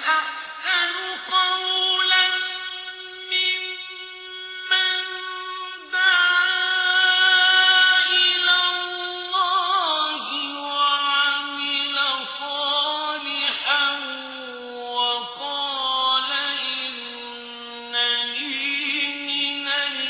أحسن قولا ممن دعا إلى الله وعمل صالحا وقال إنني من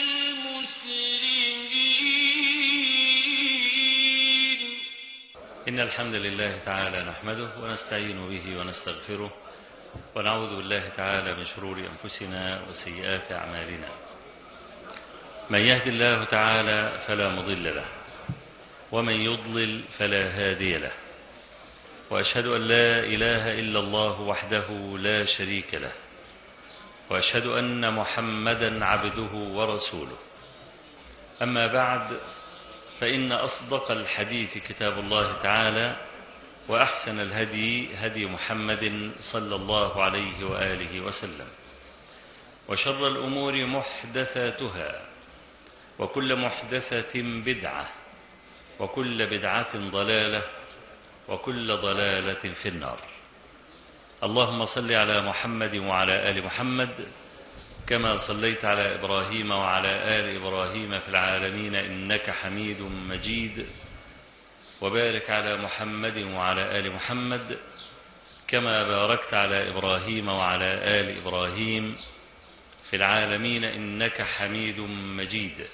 المسلمين إن الحمد لله تعالى نحمده ونستعين به ونستغفره ونعوذ بالله تعالى من شرور أنفسنا وسيئات أعمالنا من يهد الله تعالى فلا مضل له ومن يضلل فلا هادي له وأشهد أن لا إله إلا الله وحده لا شريك له وأشهد أن محمدا عبده ورسوله أما بعد فإن أصدق الحديث كتاب الله تعالى وأحسن الهدي هدي محمد صلى الله عليه وآله وسلم وشر الأمور محدثاتها وكل محدثة بدعة وكل بدعة ضلالة وكل ضلالة في النار اللهم صل على محمد وعلى آل محمد كما صليت على إبراهيم وعلى آل إبراهيم في العالمين إنك حميد مجيد وبارك على محمد وعلى آل محمد كما باركت على إبراهيم وعلى آل إبراهيم في العالمين إنك حميد مجيد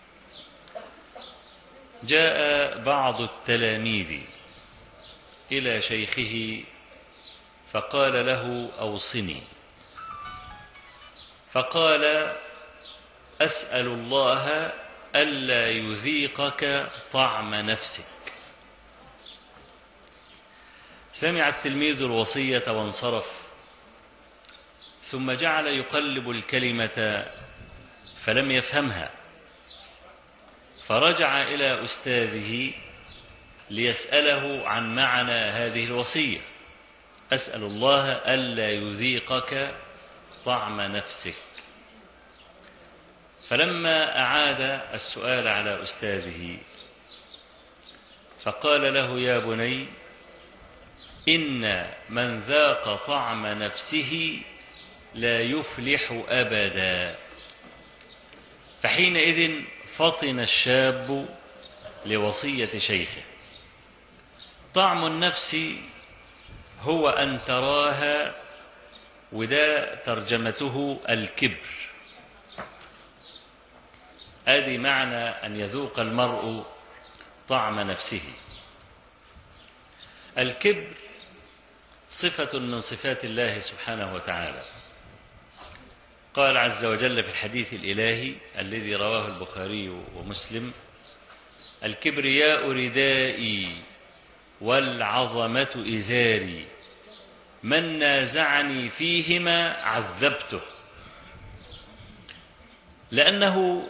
جاء بعض التلاميذ إلى شيخه فقال له أوصني فقال أسأل الله ألا يذيقك طعم نفسك سمع التلميذ الوصية وانصرف ثم جعل يقلب الكلمة فلم يفهمها فرجع إلى أستاذه ليسأله عن معنى هذه الوصية أسأل الله ألا يذيقك طعم نفسك فلما أعاد السؤال على أستاذه فقال له يا بني إن من ذاق طعم نفسه لا يفلح أبدا فحينئذ فطن الشاب لوصية شيخه طعم النفس هو أن تراها وده ترجمته الكبر ادي معنى ان يذوق المرء طعم نفسه الكبر صفه من صفات الله سبحانه وتعالى قال عز وجل في الحديث الالهي الذي رواه البخاري ومسلم الكبرياء ردائي والعظمه ازاري من نازعني فيهما عذبته لأنه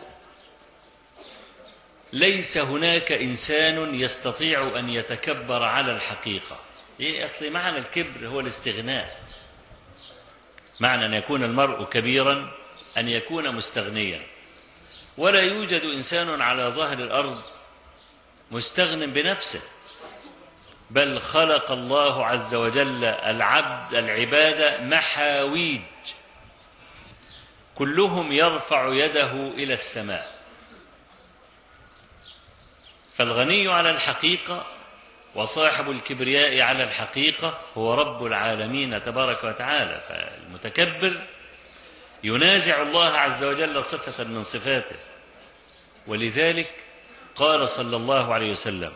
ليس هناك إنسان يستطيع أن يتكبر على الحقيقة إيه أصل معنى الكبر هو الاستغناء معنى أن يكون المرء كبيرا أن يكون مستغنيا ولا يوجد إنسان على ظهر الأرض مستغن بنفسه بل خلق الله عز وجل العبد العباد محاويج كلهم يرفع يده الى السماء فالغني على الحقيقه وصاحب الكبرياء على الحقيقه هو رب العالمين تبارك وتعالى فالمتكبر ينازع الله عز وجل صفه من صفاته ولذلك قال صلى الله عليه وسلم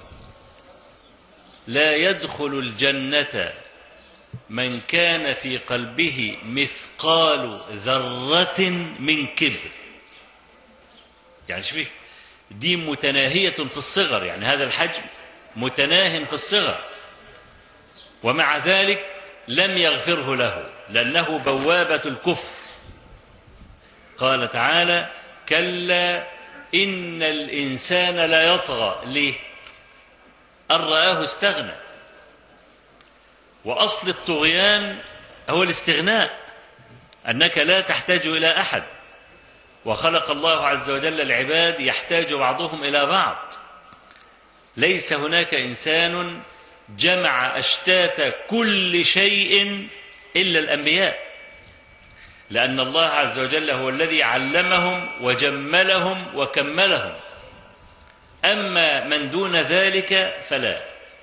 لا يدخل الجنة من كان في قلبه مثقال ذرة من كبر يعني شوف دي متناهية في الصغر يعني هذا الحجم متناه في الصغر ومع ذلك لم يغفره له لأنه بوابة الكفر قال تعالى كلا إن الإنسان لا يطغى ليه أن رآه استغنى وأصل الطغيان هو الاستغناء أنك لا تحتاج إلى أحد وخلق الله عز وجل العباد يحتاج بعضهم إلى بعض ليس هناك إنسان جمع أشتات كل شيء إلا الأنبياء لأن الله عز وجل هو الذي علمهم وجملهم وكملهم أما من دون ذلك فلا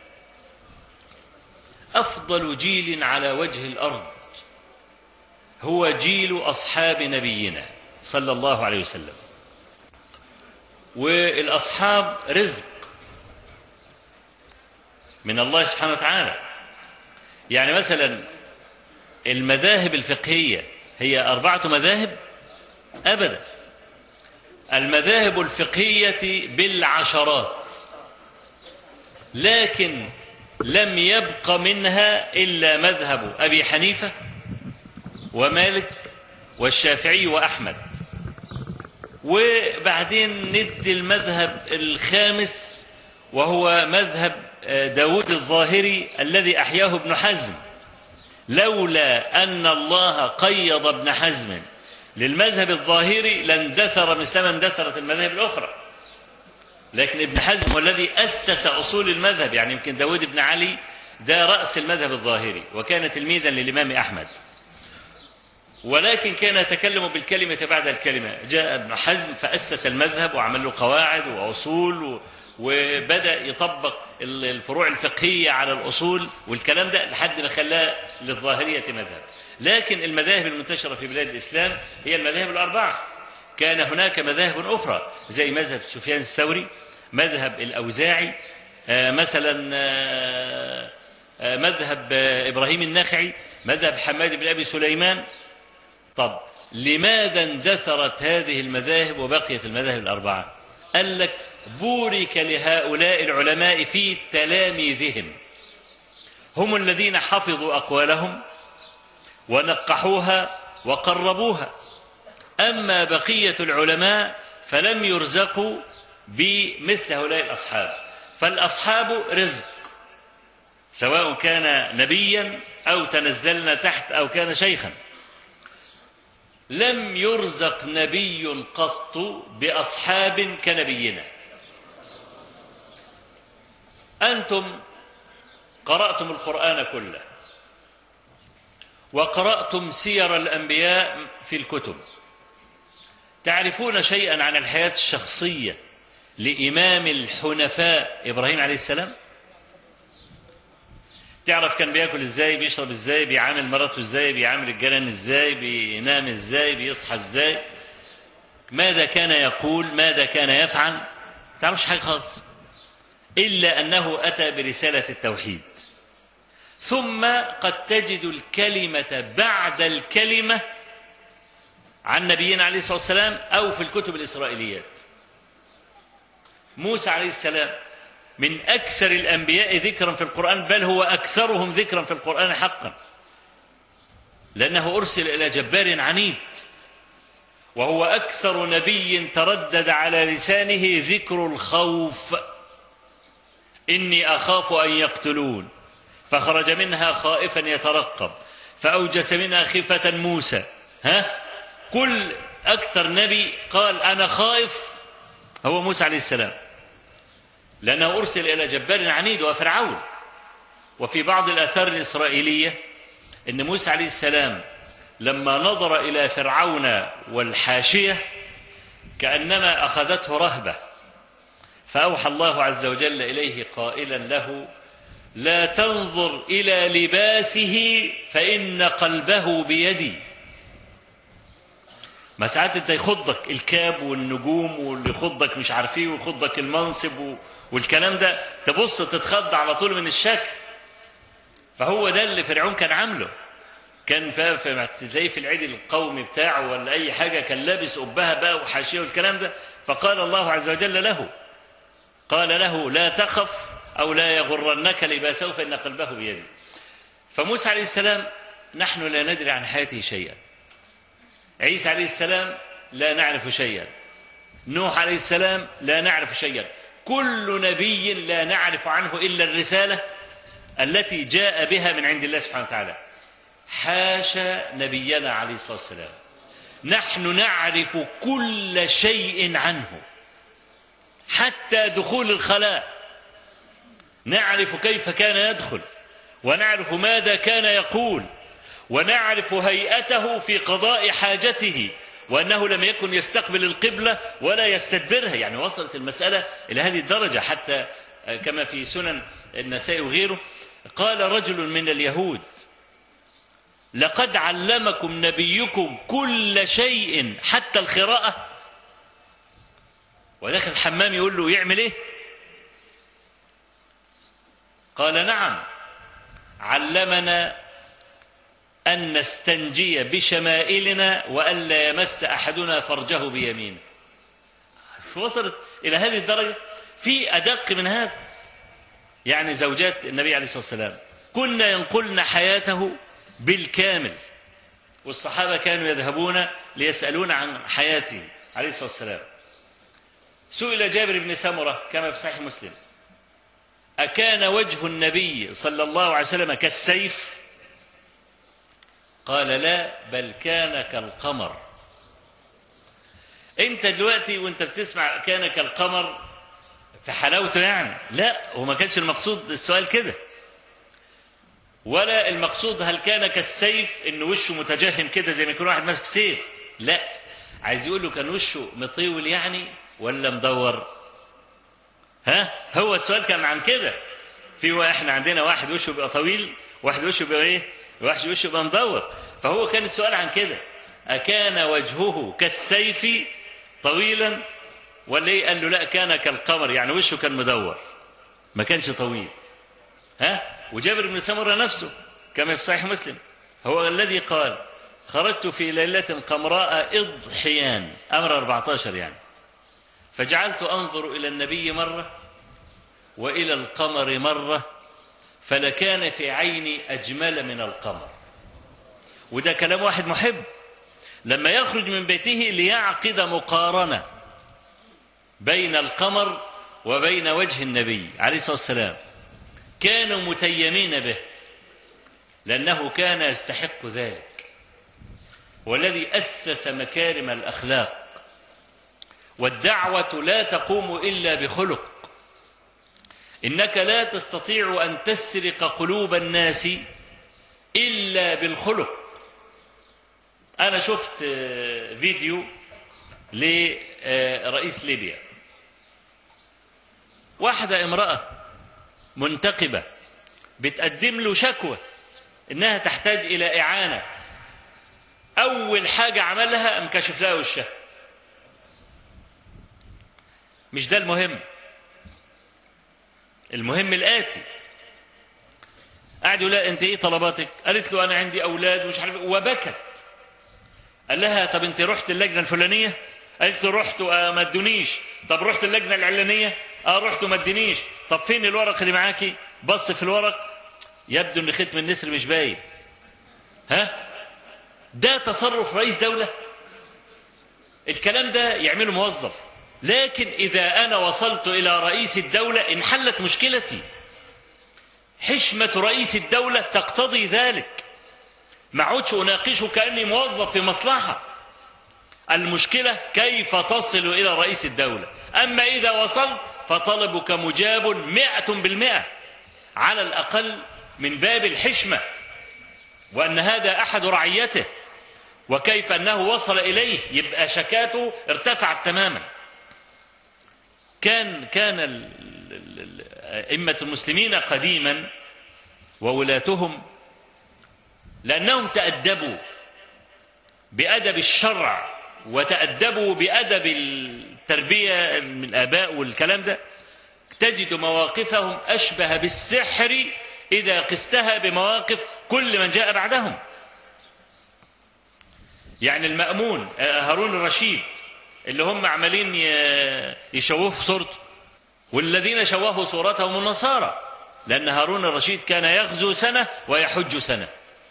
أفضل جيل على وجه الأرض هو جيل أصحاب نبينا صلى الله عليه وسلم والأصحاب رزق من الله سبحانه وتعالى يعني مثلا المذاهب الفقهية هي أربعة مذاهب أبدا المذاهب الفقهية بالعشرات لكن لم يبق منها إلا مذهب أبي حنيفة ومالك والشافعي وأحمد وبعدين ندي المذهب الخامس وهو مذهب داود الظاهري الذي أحياه ابن حزم لولا أن الله قيض ابن حزم للمذهب الظاهري لاندثر مثلما اندثرت المذاهب الأخرى لكن ابن حزم هو الذي أسس أصول المذهب يعني يمكن داود بن علي ده رأس المذهب الظاهري وكان تلميذا للإمام أحمد ولكن كان يتكلم بالكلمة بعد الكلمة جاء ابن حزم فأسس المذهب وعمل له قواعد وأصول وبدأ يطبق الفروع الفقهية على الأصول والكلام ده لحد ما خلاه للظاهرية مذهب لكن المذاهب المنتشرة في بلاد الإسلام هي المذاهب الأربعة كان هناك مذاهب أخرى زي مذهب سفيان الثوري مذهب الأوزاعي مثلا مذهب إبراهيم النخعي مذهب حماد بن أبي سليمان طب لماذا اندثرت هذه المذاهب وبقيت المذاهب الأربعة قال لك بورك لهؤلاء العلماء في تلاميذهم هم الذين حفظوا أقوالهم ونقحوها وقربوها أما بقية العلماء فلم يرزقوا بمثل هؤلاء الأصحاب فالأصحاب رزق سواء كان نبيا أو تنزلنا تحت أو كان شيخا لم يرزق نبي قط بأصحاب كنبينا أنتم قرأتم القرآن كله وقرأتم سير الأنبياء في الكتب تعرفون شيئا عن الحياة الشخصية لإمام الحنفاء إبراهيم عليه السلام تعرف كان بياكل ازاي بيشرب ازاي بيعامل مراته ازاي بيعامل الجيران ازاي بينام ازاي بيصحى ازاي ماذا كان يقول ماذا كان يفعل ما تعرفش حاجه خالص الا انه اتى برساله التوحيد ثم قد تجد الكلمه بعد الكلمه عن نبينا عليه الصلاه والسلام او في الكتب الاسرائيليات موسى عليه السلام من أكثر الأنبياء ذكرا في القرآن بل هو أكثرهم ذكرا في القرآن حقا لأنه أرسل إلى جبار عنيد وهو أكثر نبي تردد على لسانه ذكر الخوف إني أخاف أن يقتلون فخرج منها خائفا يترقب فأوجس منها خيفة موسى ها كل أكثر نبي قال أنا خائف هو موسى عليه السلام لأنه أرسل إلى جبار عنيد وفرعون وفي بعض الآثار الإسرائيلية أن موسى عليه السلام لما نظر إلى فرعون والحاشية كأنما أخذته رهبة فأوحى الله عز وجل إليه قائلا له لا تنظر إلى لباسه فإن قلبه بيدي ما ساعات انت يخضك الكاب والنجوم واللي يخضك مش عارف ايه ويخضك المنصب و... والكلام ده تبص تتخض على طول من الشكل فهو ده اللي فرعون كان عامله كان في تلاقيه في العيد القومي بتاعه ولا اي حاجه كان لابس قبها بقى وحاشيه والكلام ده فقال الله عز وجل له قال له لا تخف او لا يغرنك لباسه فان قلبه بيده فموسى عليه السلام نحن لا ندري عن حياته شيئا عيسى عليه السلام لا نعرف شيئا نوح عليه السلام لا نعرف شيئا كل نبي لا نعرف عنه الا الرساله التي جاء بها من عند الله سبحانه وتعالى حاشا نبينا عليه الصلاه والسلام نحن نعرف كل شيء عنه حتى دخول الخلاء نعرف كيف كان يدخل ونعرف ماذا كان يقول ونعرف هيئته في قضاء حاجته وأنه لم يكن يستقبل القبلة ولا يستدبرها يعني وصلت المسألة إلى هذه الدرجة حتى كما في سنن النسائي وغيره قال رجل من اليهود لقد علمكم نبيكم كل شيء حتى القراءة وداخل الحمام يقول له يعمل ايه قال نعم علمنا أن نستنجي بشمائلنا وألا يمس أحدنا فرجه بيمينه وصلت إلى هذه الدرجة في أدق من هذا يعني زوجات النبي عليه الصلاة والسلام كنا ينقلن حياته بالكامل والصحابة كانوا يذهبون ليسألون عن حياته عليه الصلاة والسلام سئل جابر بن سمرة كما في صحيح مسلم أكان وجه النبي صلى الله عليه وسلم كالسيف قال لا بل كان كالقمر انت دلوقتي وانت بتسمع كان كالقمر في حلاوته يعني لا هو ما كانش المقصود السؤال كده ولا المقصود هل كان كالسيف ان وشه متجهم كده زي ما يكون واحد ماسك سيف لا عايز يقول له كان وشه مطول يعني ولا مدور ها هو السؤال كان عن كده في احنا عندنا واحد وشه بيبقى طويل واحد وشه بيبقى ايه واحد وشه بيبقى مدور فهو كان السؤال عن كده أكان وجهه كالسيف طويلا ولا ايه قال له لا كان كالقمر يعني وشه كان مدور ما كانش طويل ها وجابر بن سمرة نفسه كما في صحيح مسلم هو الذي قال خرجت في ليلة قمراء إضحيان أمر 14 يعني فجعلت أنظر إلى النبي مرة وإلى القمر مرة فلكان في عيني أجمل من القمر وده كلام واحد محب لما يخرج من بيته ليعقد مقارنة بين القمر وبين وجه النبي عليه الصلاة والسلام كانوا متيمين به لأنه كان يستحق ذلك والذي أسس مكارم الأخلاق والدعوة لا تقوم إلا بخلق إنك لا تستطيع أن تسرق قلوب الناس إلا بالخلق أنا شفت فيديو لرئيس ليبيا واحدة امرأة منتقبة بتقدم له شكوى إنها تحتاج إلى إعانة أول حاجة عملها انكشف لها وشها مش ده المهم المهم الآتي قاعد يقول لها أنت إيه طلباتك قالت له أنا عندي أولاد ومش عارف وبكت قال لها طب أنت رحت اللجنة الفلانية قالت له رحت وما ادونيش طب رحت اللجنة العلانية اه رحت وما ادونيش طب فين الورق اللي معاكي بص في الورق يبدو ان ختم النسر مش باين ها ده تصرف رئيس دولة الكلام ده يعمله موظف لكن إذا أنا وصلت إلى رئيس الدولة انحلت مشكلتي حشمة رئيس الدولة تقتضي ذلك ما عودش أناقشه كأني موظف في مصلحة المشكلة كيف تصل إلى رئيس الدولة أما إذا وصلت فطلبك مجاب مئة بالمئة على الأقل من باب الحشمة وأن هذا أحد رعيته وكيف أنه وصل إليه يبقى شكاته ارتفعت تماما كان كان أئمة المسلمين قديما وولاتهم لأنهم تأدبوا بأدب الشرع وتأدبوا بأدب التربية من الآباء والكلام ده تجد مواقفهم أشبه بالسحر إذا قستها بمواقف كل من جاء بعدهم يعني المأمون هارون الرشيد اللي هم عمالين يشوهوا في صورته والذين شوهوا صورتهم النصارى لأن هارون الرشيد كان يغزو سنة ويحج سنة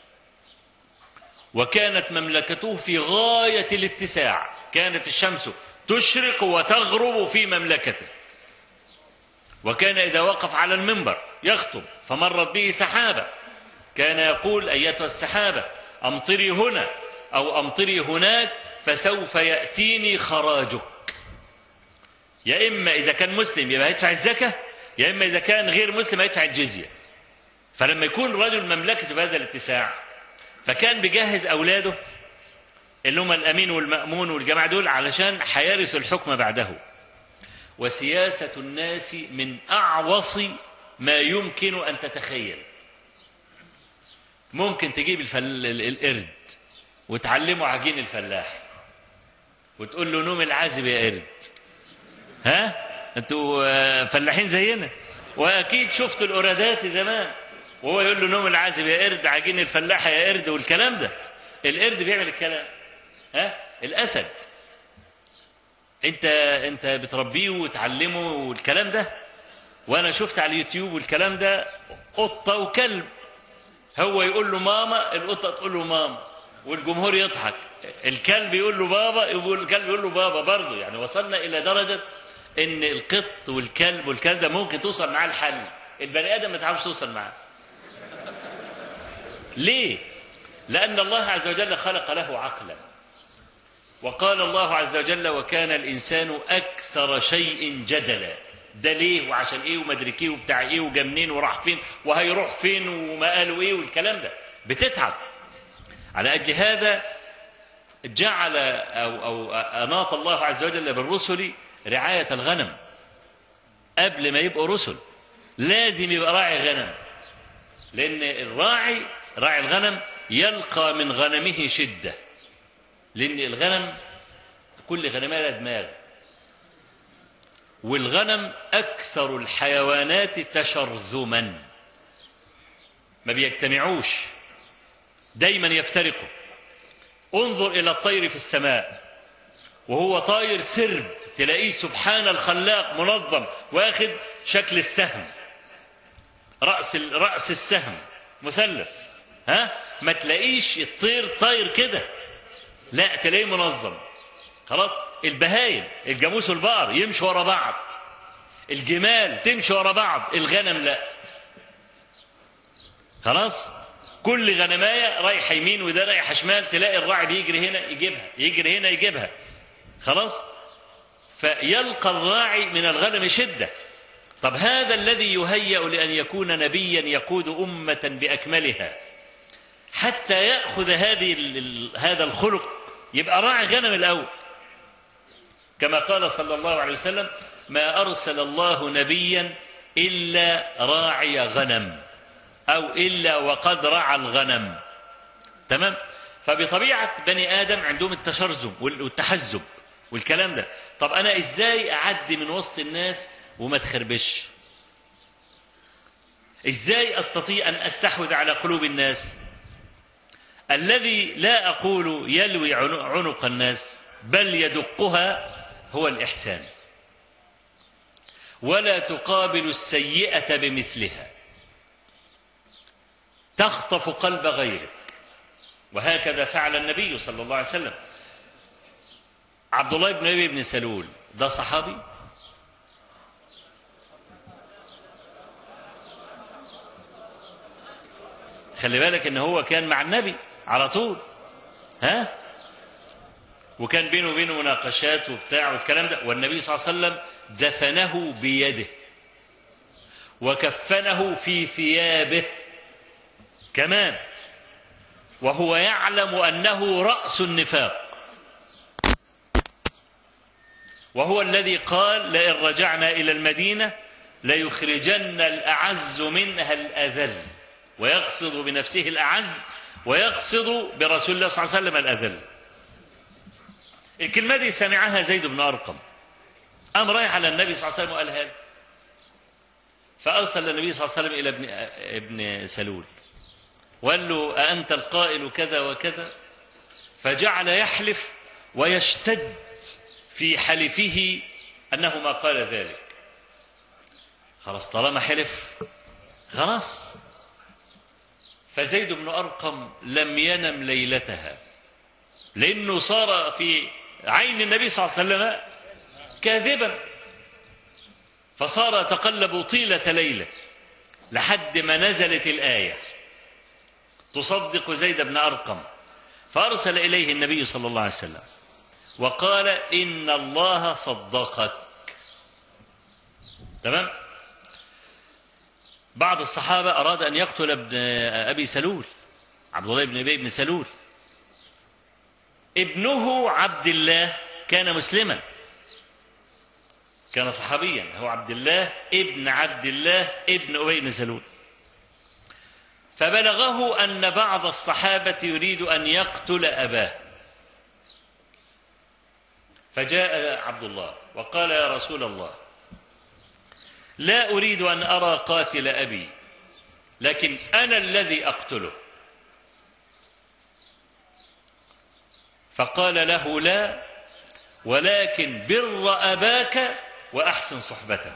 وكانت مملكته في غاية الاتساع كانت الشمس تشرق وتغرب في مملكته وكان إذا وقف على المنبر يخطب فمرت به سحابة كان يقول أيتها السحابة أمطري هنا أو أمطري هناك فسوف يأتيني خراجك يا إما إذا كان مسلم يبقى يدفع الزكاة يا إما إذا كان غير مسلم يدفع الجزية فلما يكون رجل مملكته بهذا الاتساع فكان بيجهز أولاده اللي هم الأمين والمأمون والجماعة دول علشان هيرثوا الحكم بعده وسياسة الناس من أعوص ما يمكن أن تتخيل ممكن تجيب الفل... ال- القرد وتعلمه عجين الفلاح وتقول له نوم العازب يا قرد ها انتوا آه، فلاحين زينا واكيد شفتوا القرادات زمان وهو يقول له نوم العازب يا قرد عجين الفلاحه يا قرد والكلام ده القرد بيعمل الكلام ها الاسد انت انت بتربيه وتعلمه والكلام ده وانا شفت على اليوتيوب والكلام ده قطه وكلب هو يقول له ماما القطه تقول له ماما والجمهور يضحك الكلب يقول له بابا يقول الكلب يقول له بابا برضه يعني وصلنا الى درجه ان القط والكلب والكلام ده ممكن توصل معاه الحل البني ادم ما تعرفش توصل معاه ليه لان الله عز وجل خلق له عقلا وقال الله عز وجل وكان الانسان اكثر شيء جدلا ده ليه وعشان ايه ومدري ايه وبتاع ايه وجا منين وراح فين وهيروح فين وما قالوا ايه والكلام ده بتتعب على اجل هذا جعل او او اناط الله عز وجل بالرسل رعايه الغنم قبل ما يبقوا رسل لازم يبقى راعي غنم لان الراعي راعي الغنم يلقى من غنمه شده لان الغنم كل غنمه لها دماغ والغنم اكثر الحيوانات تشرذما ما بيجتمعوش دايما يفترقوا انظر الى الطير في السماء وهو طاير سرب تلاقيه سبحان الخلاق منظم واخد شكل السهم راس راس السهم مثلث ها ما تلاقيش الطير طاير كده لا تلاقيه منظم خلاص البهايم الجاموس والبقر يمشوا ورا بعض الجمال تمشي ورا بعض الغنم لا خلاص كل غنمايه رايحه يمين وده رايحه شمال تلاقي الراعي بيجري هنا يجيبها يجري هنا يجيبها خلاص فيلقى الراعي من الغنم شده طب هذا الذي يهيأ لأن يكون نبيا يقود أمة بأكملها حتى يأخذ هذه ال- ال- هذا الخلق يبقى راعي غنم الأول كما قال صلى الله عليه وسلم ما أرسل الله نبيا إلا راعي غنم أو إلا وقد رعى الغنم تمام فبطبيعة بني آدم عندهم التشرذم وال- والتحزب والكلام ده طب أنا إزاي أعدي من وسط الناس وما تخربش إزاي أستطيع أن أستحوذ على قلوب الناس الذي لا أقول يلوي عنق عنق الناس بل يدقها هو الإحسان ولا تقابل السيئة بمثلها تخطف قلب غيرك وهكذا فعل النبي صلى الله عليه وسلم عبد الله بن ابي بن سلول ده صحابي خلي بالك ان هو كان مع النبي على طول ها وكان بينه وبينه مناقشات وبتاع والكلام ده والنبي صلى الله عليه وسلم دفنه بيده وكفنه في ثيابه كمان وهو يعلم انه راس النفاق وهو الذي قال لئن رجعنا الى المدينه ليخرجن الاعز منها الاذل ويقصد بنفسه الاعز ويقصد برسول الله صلى الله عليه وسلم الاذل الكلمه دي سمعها زيد بن ارقم قام رايح على النبي صلى الله عليه وسلم وقالها له فارسل النبي صلى الله عليه وسلم الى ابن ابن سلول وقال له أأنت القائل كذا وكذا فجعل يحلف ويشتد في حلفه أنه ما قال ذلك خلاص طالما حلف خلاص فزيد بن أرقم لم ينم ليلتها لأنه صار في عين النبي صلى الله عليه وسلم كاذبا فصار يتقلب طيلة ليلة لحد ما نزلت الآية تصدق زيد بن أرقم فأرسل إليه النبي صلى الله عليه وسلم وقال إن الله صدقك تمام بعض الصحابة أراد أن يقتل ابن أبي سلول عبد الله بن ابي بن سلول ابنه عبد الله كان مسلما كان صحابيا هو عبد الله ابن عبد الله ابن ابي بن سلول فبلغه ان بعض الصحابه يريد ان يقتل اباه فجاء عبد الله وقال يا رسول الله لا اريد ان ارى قاتل ابي لكن انا الذي اقتله فقال له لا ولكن بر اباك واحسن صحبته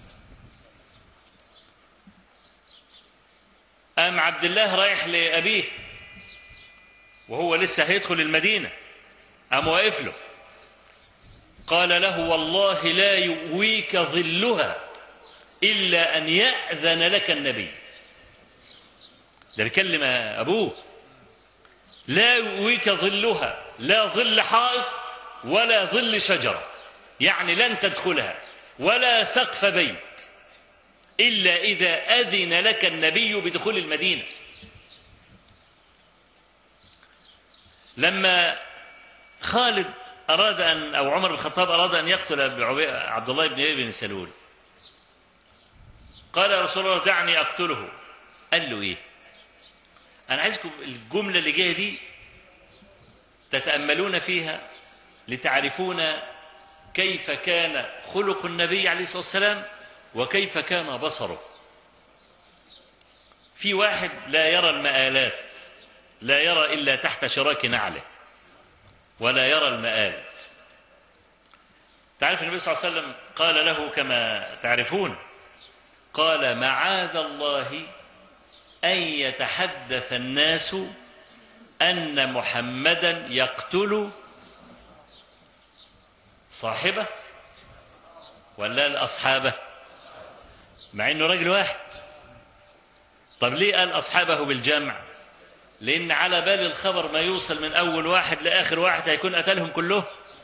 قام عبد الله رايح لابيه وهو لسه هيدخل المدينه قام واقف له قال له والله لا يؤويك ظلها الا ان ياذن لك النبي ده بيكلم ابوه لا يؤويك ظلها لا ظل حائط ولا ظل شجره يعني لن تدخلها ولا سقف بيت الا اذا اذن لك النبي بدخول المدينه لما خالد اراد ان او عمر بن الخطاب اراد ان يقتل عبد الله بن ابي بن سلول قال يا رسول الله دعني اقتله قال له ايه انا عايزكم الجمله اللي جايه دي تتاملون فيها لتعرفون كيف كان خلق النبي عليه الصلاه والسلام وكيف كان بصره في واحد لا يرى المآلات لا يرى إلا تحت شراك نعله ولا يرى المآل تعرف النبي صلى الله عليه وسلم قال له كما تعرفون قال معاذ الله أن يتحدث الناس أن محمدا يقتل صاحبه ولا الأصحابه مع انه راجل واحد طب ليه قال اصحابه بالجمع لان على بال الخبر ما يوصل من اول واحد لاخر واحد هيكون قتلهم كلهم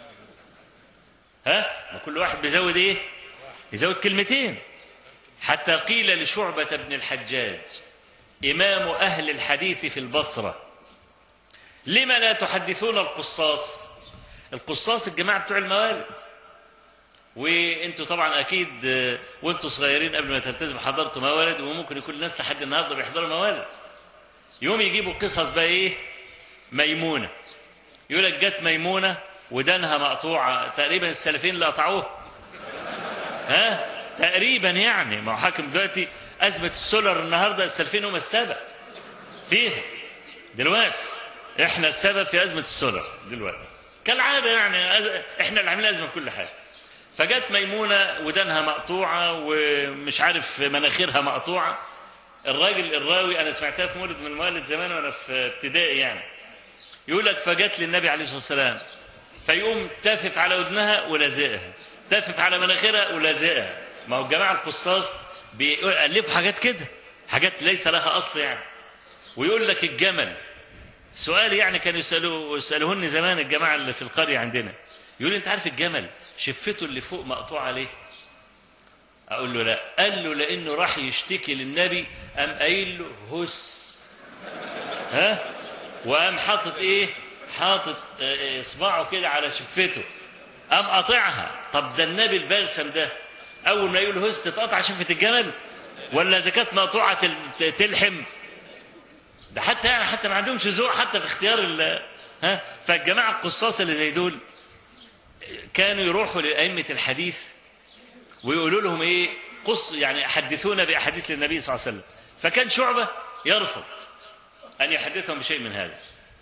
ها ما كل واحد بيزود ايه يزود كلمتين حتى قيل لشعبة بن الحجاج إمام أهل الحديث في البصرة لما لا تحدثون القصاص القصاص الجماعة بتوع الموالد وانتوا طبعا اكيد وانتوا صغيرين قبل ما تلتزموا حضرتوا موالد وممكن يكون الناس لحد النهارده بيحضروا موالد يوم يجيبوا قصص بقى ايه ميمونه يقول لك جت ميمونه ودانها مقطوعه تقريبا السلفين اللي قطعوها ها تقريبا يعني ما هو حاكم دلوقتي ازمه السولر النهارده السلفين هم السبب فيها دلوقتي احنا السبب في ازمه السولر دلوقتي كالعاده يعني احنا اللي عاملين ازمه في كل حاجه فجت ميمونة ودانها مقطوعة ومش عارف مناخيرها مقطوعة الراجل الراوي أنا سمعتها في مولد من الموالد زمان وأنا في ابتدائي يعني يقول لك فجت للنبي عليه الصلاة والسلام فيقوم تافف على ودنها ولازقها تافف على مناخيرها ولازقها ما هو الجماعة القصاص بيألفوا حاجات كده حاجات ليس لها أصل يعني ويقول لك الجمل سؤال يعني كانوا يسألوه يسألوهن زمان الجماعة اللي في القرية عندنا يقول انت عارف الجمل شفته اللي فوق مقطوع عليه اقول له لا قال له لانه راح يشتكي للنبي قام قايل له هس ها وقام حاطط ايه حاطط اصبعه كده على شفته قام قاطعها طب ده النبي البلسم ده اول ما يقول هس تتقطع شفه الجمل ولا اذا كانت مقطوعه تلحم ده حتى يعني حتى ما عندهمش ذوق حتى في اختيار ال ها فالجماعه القصاص اللي زي دول كانوا يروحوا لأئمة الحديث ويقولوا لهم إيه قص يعني حدثونا بأحاديث للنبي صلى الله عليه وسلم فكان شعبة يرفض أن يحدثهم بشيء من هذا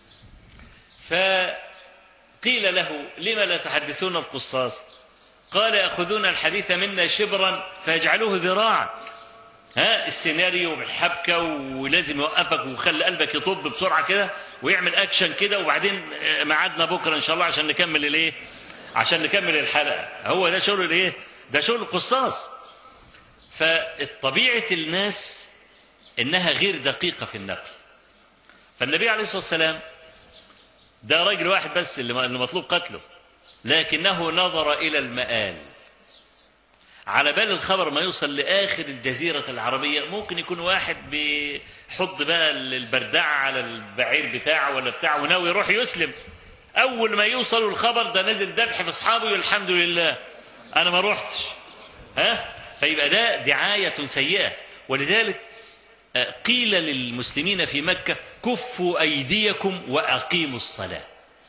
فقيل له لما لا تحدثون القصاص قال يأخذون الحديث منا شبرا فيجعلوه ذراعا ها السيناريو بالحبكة ولازم يوقفك ويخلي قلبك يطب بسرعة كده ويعمل أكشن كده وبعدين ميعادنا بكرة إن شاء الله عشان نكمل الإيه عشان نكمل الحلقة هو ده شغل الايه ده شغل القصاص فطبيعة الناس انها غير دقيقة في النقل فالنبي عليه الصلاة والسلام ده راجل واحد بس اللي مطلوب قتله لكنه نظر إلى المآل على بال الخبر ما يوصل لآخر الجزيرة العربية ممكن يكون واحد بيحط بقى البردعة على البعير بتاعه ولا بتاعه وناوي يروح يسلم أول ما يوصلوا الخبر ده نزل ذبح في أصحابه والحمد لله أنا ما روحتش ها فيبقى ده دعاية سيئة ولذلك آه، قيل للمسلمين في مكة كفوا أيديكم وأقيموا الصلاة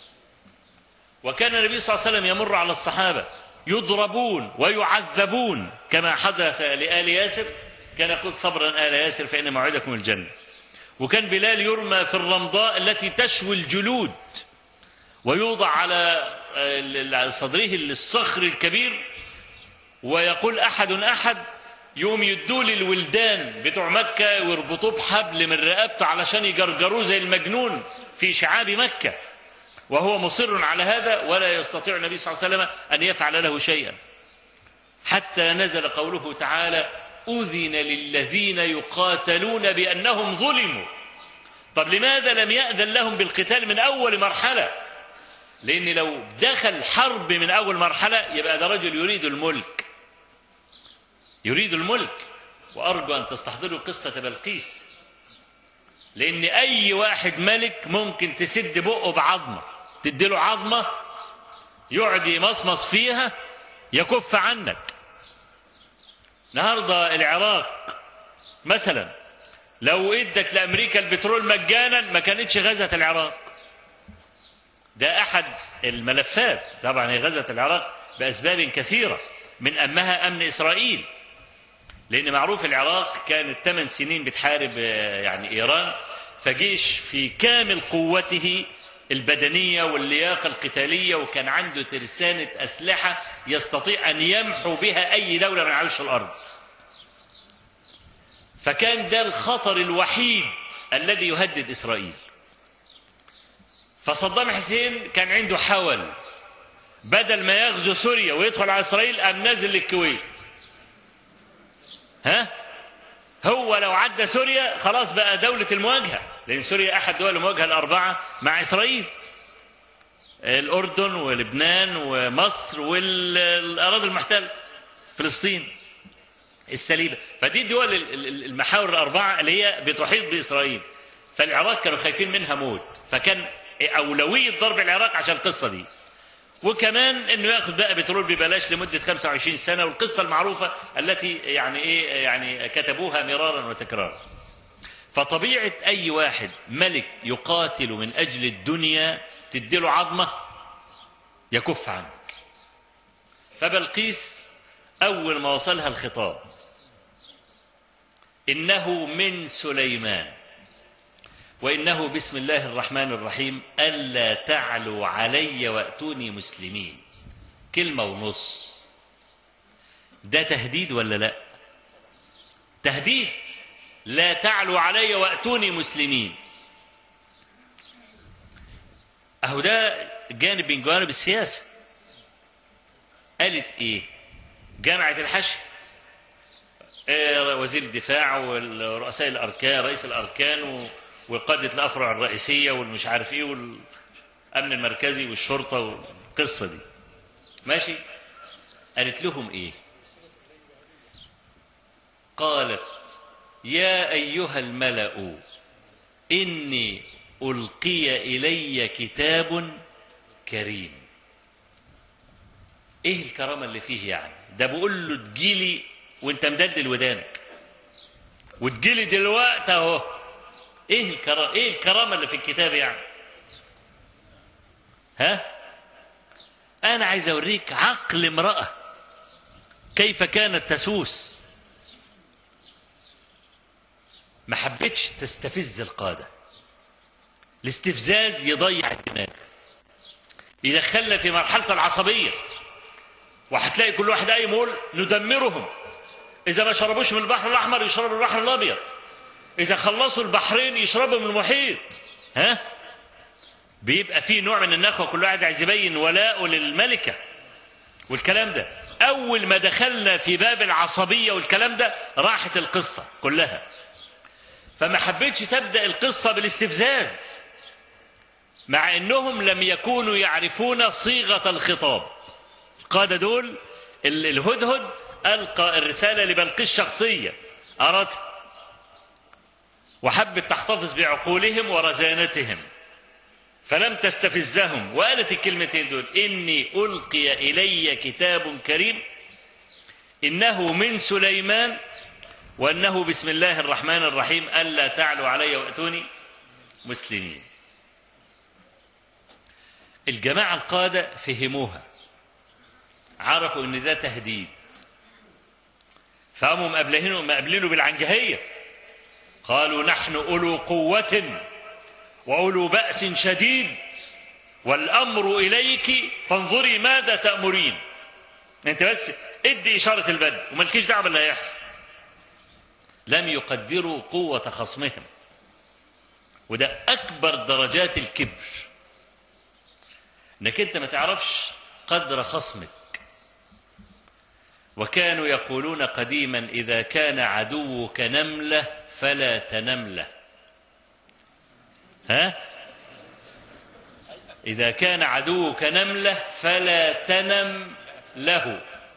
وكان النبي صلى الله عليه وسلم يمر على الصحابة يضربون ويعذبون كما حدث لآل ياسر كان يقول صبرا آل ياسر فإن موعدكم الجنة وكان بلال يرمى في الرمضاء التي تشوي الجلود ويوضع على آه، صدره الصخر الكبير ويقول أحد أحد يوم يدوا للولدان بتوع مكة ويربطوه بحبل من رقبته علشان يجرجروه زي المجنون في شعاب مكة وهو مصر على هذا ولا يستطيع النبي صلى الله عليه وسلم أن يفعل له شيئا حتى نزل قوله تعالى أذن للذين يقاتلون بأنهم ظلموا طب لماذا لم يأذن لهم بالقتال من أول مرحلة لأن لو دخل حرب من أول مرحلة يبقى ده رجل يريد الملك يريد الملك وأرجو أن تستحضروا قصة بلقيس لأن أي واحد ملك ممكن تسد بقه بعظمة تديله عظمة يقعد يمصمص فيها يكف عنك النهارده العراق مثلا لو ادت لامريكا البترول مجانا ما كانتش غزت العراق ده احد الملفات طبعا هي غزت العراق باسباب كثيره من امها امن اسرائيل لان معروف العراق كانت ثمان سنين بتحارب آه، يعني ايران فجيش في كامل قوته البدنيه واللياقه القتاليه وكان عنده ترسانه اسلحه يستطيع ان يمحو بها اي دوله من على وش الارض فكان ده الخطر الوحيد الذي يهدد اسرائيل فصدام حسين كان عنده حول بدل ما يغزو سوريا ويدخل على اسرائيل قام نازل للكويت ها هو لو عدى سوريا خلاص بقى دولة المواجهة لأن سوريا أحد دول المواجهة الأربعة مع إسرائيل الأردن ولبنان ومصر والأراضي المحتلة فلسطين السليبة فدي الدول ال- ال- المحاور الأربعة اللي هي بتحيط بإسرائيل فالعراق كانوا خايفين منها موت فكان أولوية ضرب العراق عشان القصة دي وكمان انه ياخذ بقى بترول ببلاش لمده 25 سنه والقصه المعروفه التي يعني ايه يعني كتبوها مرارا وتكرارا. فطبيعه اي واحد ملك يقاتل من اجل الدنيا تديله عظمه يكف عنك. فبلقيس اول ما وصلها الخطاب انه من سليمان وإنه بسم الله الرحمن الرحيم ألا تعلوا علي وأتوني مسلمين كلمة ونص ده تهديد ولا لا تهديد لا تعلوا علي وأتوني مسلمين أهو ده جانب من جوانب السياسة قالت إيه جامعة الحشد آه، وزير الدفاع والرؤساء الأركان رئيس الأركان و... وقادة الأفرع الرئيسية والمش عارف إيه والأمن المركزي والشرطة والقصة دي ماشي قالت لهم إيه قالت يا أيها الملأ إني ألقي إلي كتاب كريم إيه الكرامة اللي فيه يعني ده بقول له تجيلي وانت مدلل ودانك وتجيلي دلوقتي اهو ايه الكرامه ايه الكرامه اللي في الكتاب يعني ها انا عايز اوريك عقل امراه كيف كانت تسوس ما حبتش تستفز القاده الاستفزاز يضيع الدماغ يدخلنا في مرحله العصبيه وهتلاقي كل واحد قايم يقول ندمرهم اذا ما شربوش من البحر الاحمر يشربوا من البحر الابيض إذا خلصوا البحرين يشربوا من المحيط ها بيبقى في نوع من النخوة كل واحد عايز يبين ولاءه للملكة والكلام ده أول ما دخلنا في باب العصبية والكلام ده راحت القصة كلها فما حبيتش تبدأ القصة بالاستفزاز مع أنهم لم يكونوا يعرفون صيغة الخطاب القادة دول ال- الهدهد ألقى الرسالة لبلقيس شخصية أردت وحبت تحتفظ بعقولهم ورزانتهم فلم تستفزهم وقالت الكلمتين دول إني ألقي إلي كتاب كريم إنه من سليمان وأنه بسم الله الرحمن الرحيم ألا تعلوا علي وأتوني مسلمين الجماعة القادة فهموها عرفوا ان ده تهديد فقاموا مقابلينه مقابلينه بالعنجهية قالوا نحن أولو قوة وأولو بأس شديد والأمر إليك فانظري ماذا تأمرين أنت بس ادي إشارة البدء وملكيش دعوة باللي هيحصل لم يقدروا قوة خصمهم وده أكبر درجات الكبر انك انت ما تعرفش قدر خصمك وكانوا يقولون قديما اذا كان عدوك نمله فلا تنمله ها اذا كان عدوك نمله فلا تنم له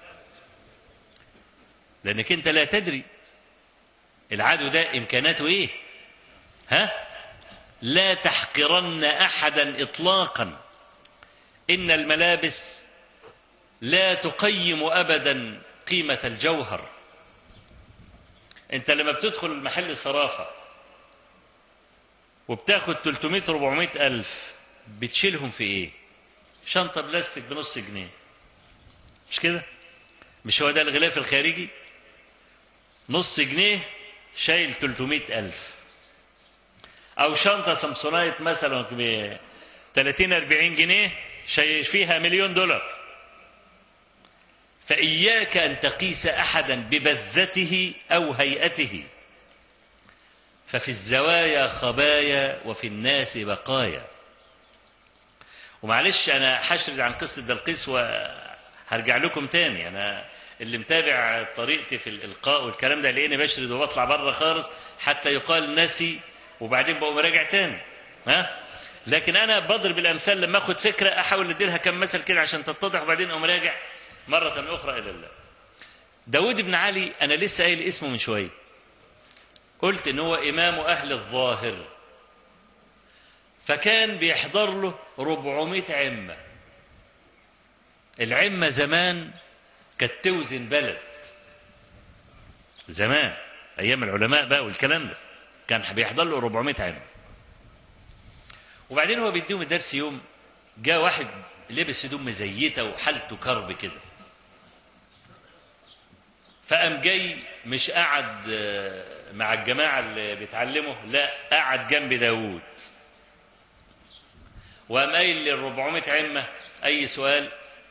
لانك انت لا تدري العدو ده امكاناته ايه ها لا تحقرن احدا اطلاقا ان الملابس لا تقيم ابدا قيمه الجوهر انت لما بتدخل محل صرافه وبتاخد 300 400 الف بتشيلهم في ايه شنطه بلاستيك بنص جنيه مش كده مش هو ده الغلاف الخارجي نص جنيه شايل 300 الف او شنطه سامسونايت مثلا ب 30 40 جنيه شايل فيها مليون دولار فإياك أن تقيس أحدا ببذته أو هيئته ففي الزوايا خبايا وفي الناس بقايا ومعلش أنا حشرد عن قصة بلقيس وهرجع لكم تاني أنا اللي متابع طريقتي في الإلقاء والكلام ده لأني بشرد وبطلع بره خالص حتى يقال نسي وبعدين بقوم راجع تاني ها لكن انا بضرب الامثال لما اخد فكره احاول ادي لها كم مثل كده عشان تتضح وبعدين اقوم راجع مره اخرى الى الله داود بن علي انا لسه قايل اسمه من شويه قلت ان هو امام اهل الظاهر فكان بيحضر له 400 عمه العمه زمان كانت توزن بلد زمان ايام العلماء بقى والكلام ده كان بيحضر له 400 عمه وبعدين هو بيديهم الدرس يوم جاء واحد لبس هدوم مزيته وحالته كرب كده فقام جاي مش قعد مع الجماعة اللي بيتعلموا لا قعد جنب داوود وقام قايل لل 400 عمة أي سؤال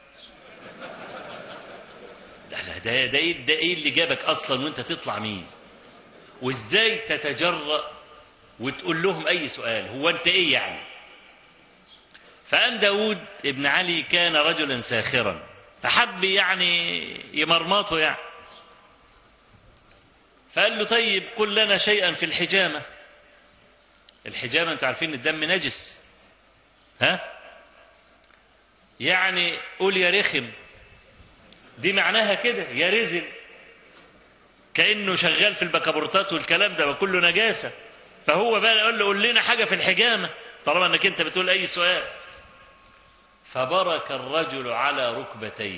ده ده ده, ده, إيه, ده ايه اللي جابك اصلا وانت تطلع مين وازاي تتجرأ وتقول لهم أي سؤال هو أنت إيه يعني فقام داود ابن علي كان رجلا ساخرا فحب يعني يمرمطه يعني فقال له طيب قل لنا شيئا في الحجامة الحجامة انتوا عارفين الدم نجس ها يعني قول يا رخم دي معناها كده يا رزل كأنه شغال في البكابورتات والكلام ده وكله نجاسة فهو بقى يقول له قول لنا حاجة في الحجامة طالما انك انت بتقول اي سؤال فبرك الرجل على ركبتيه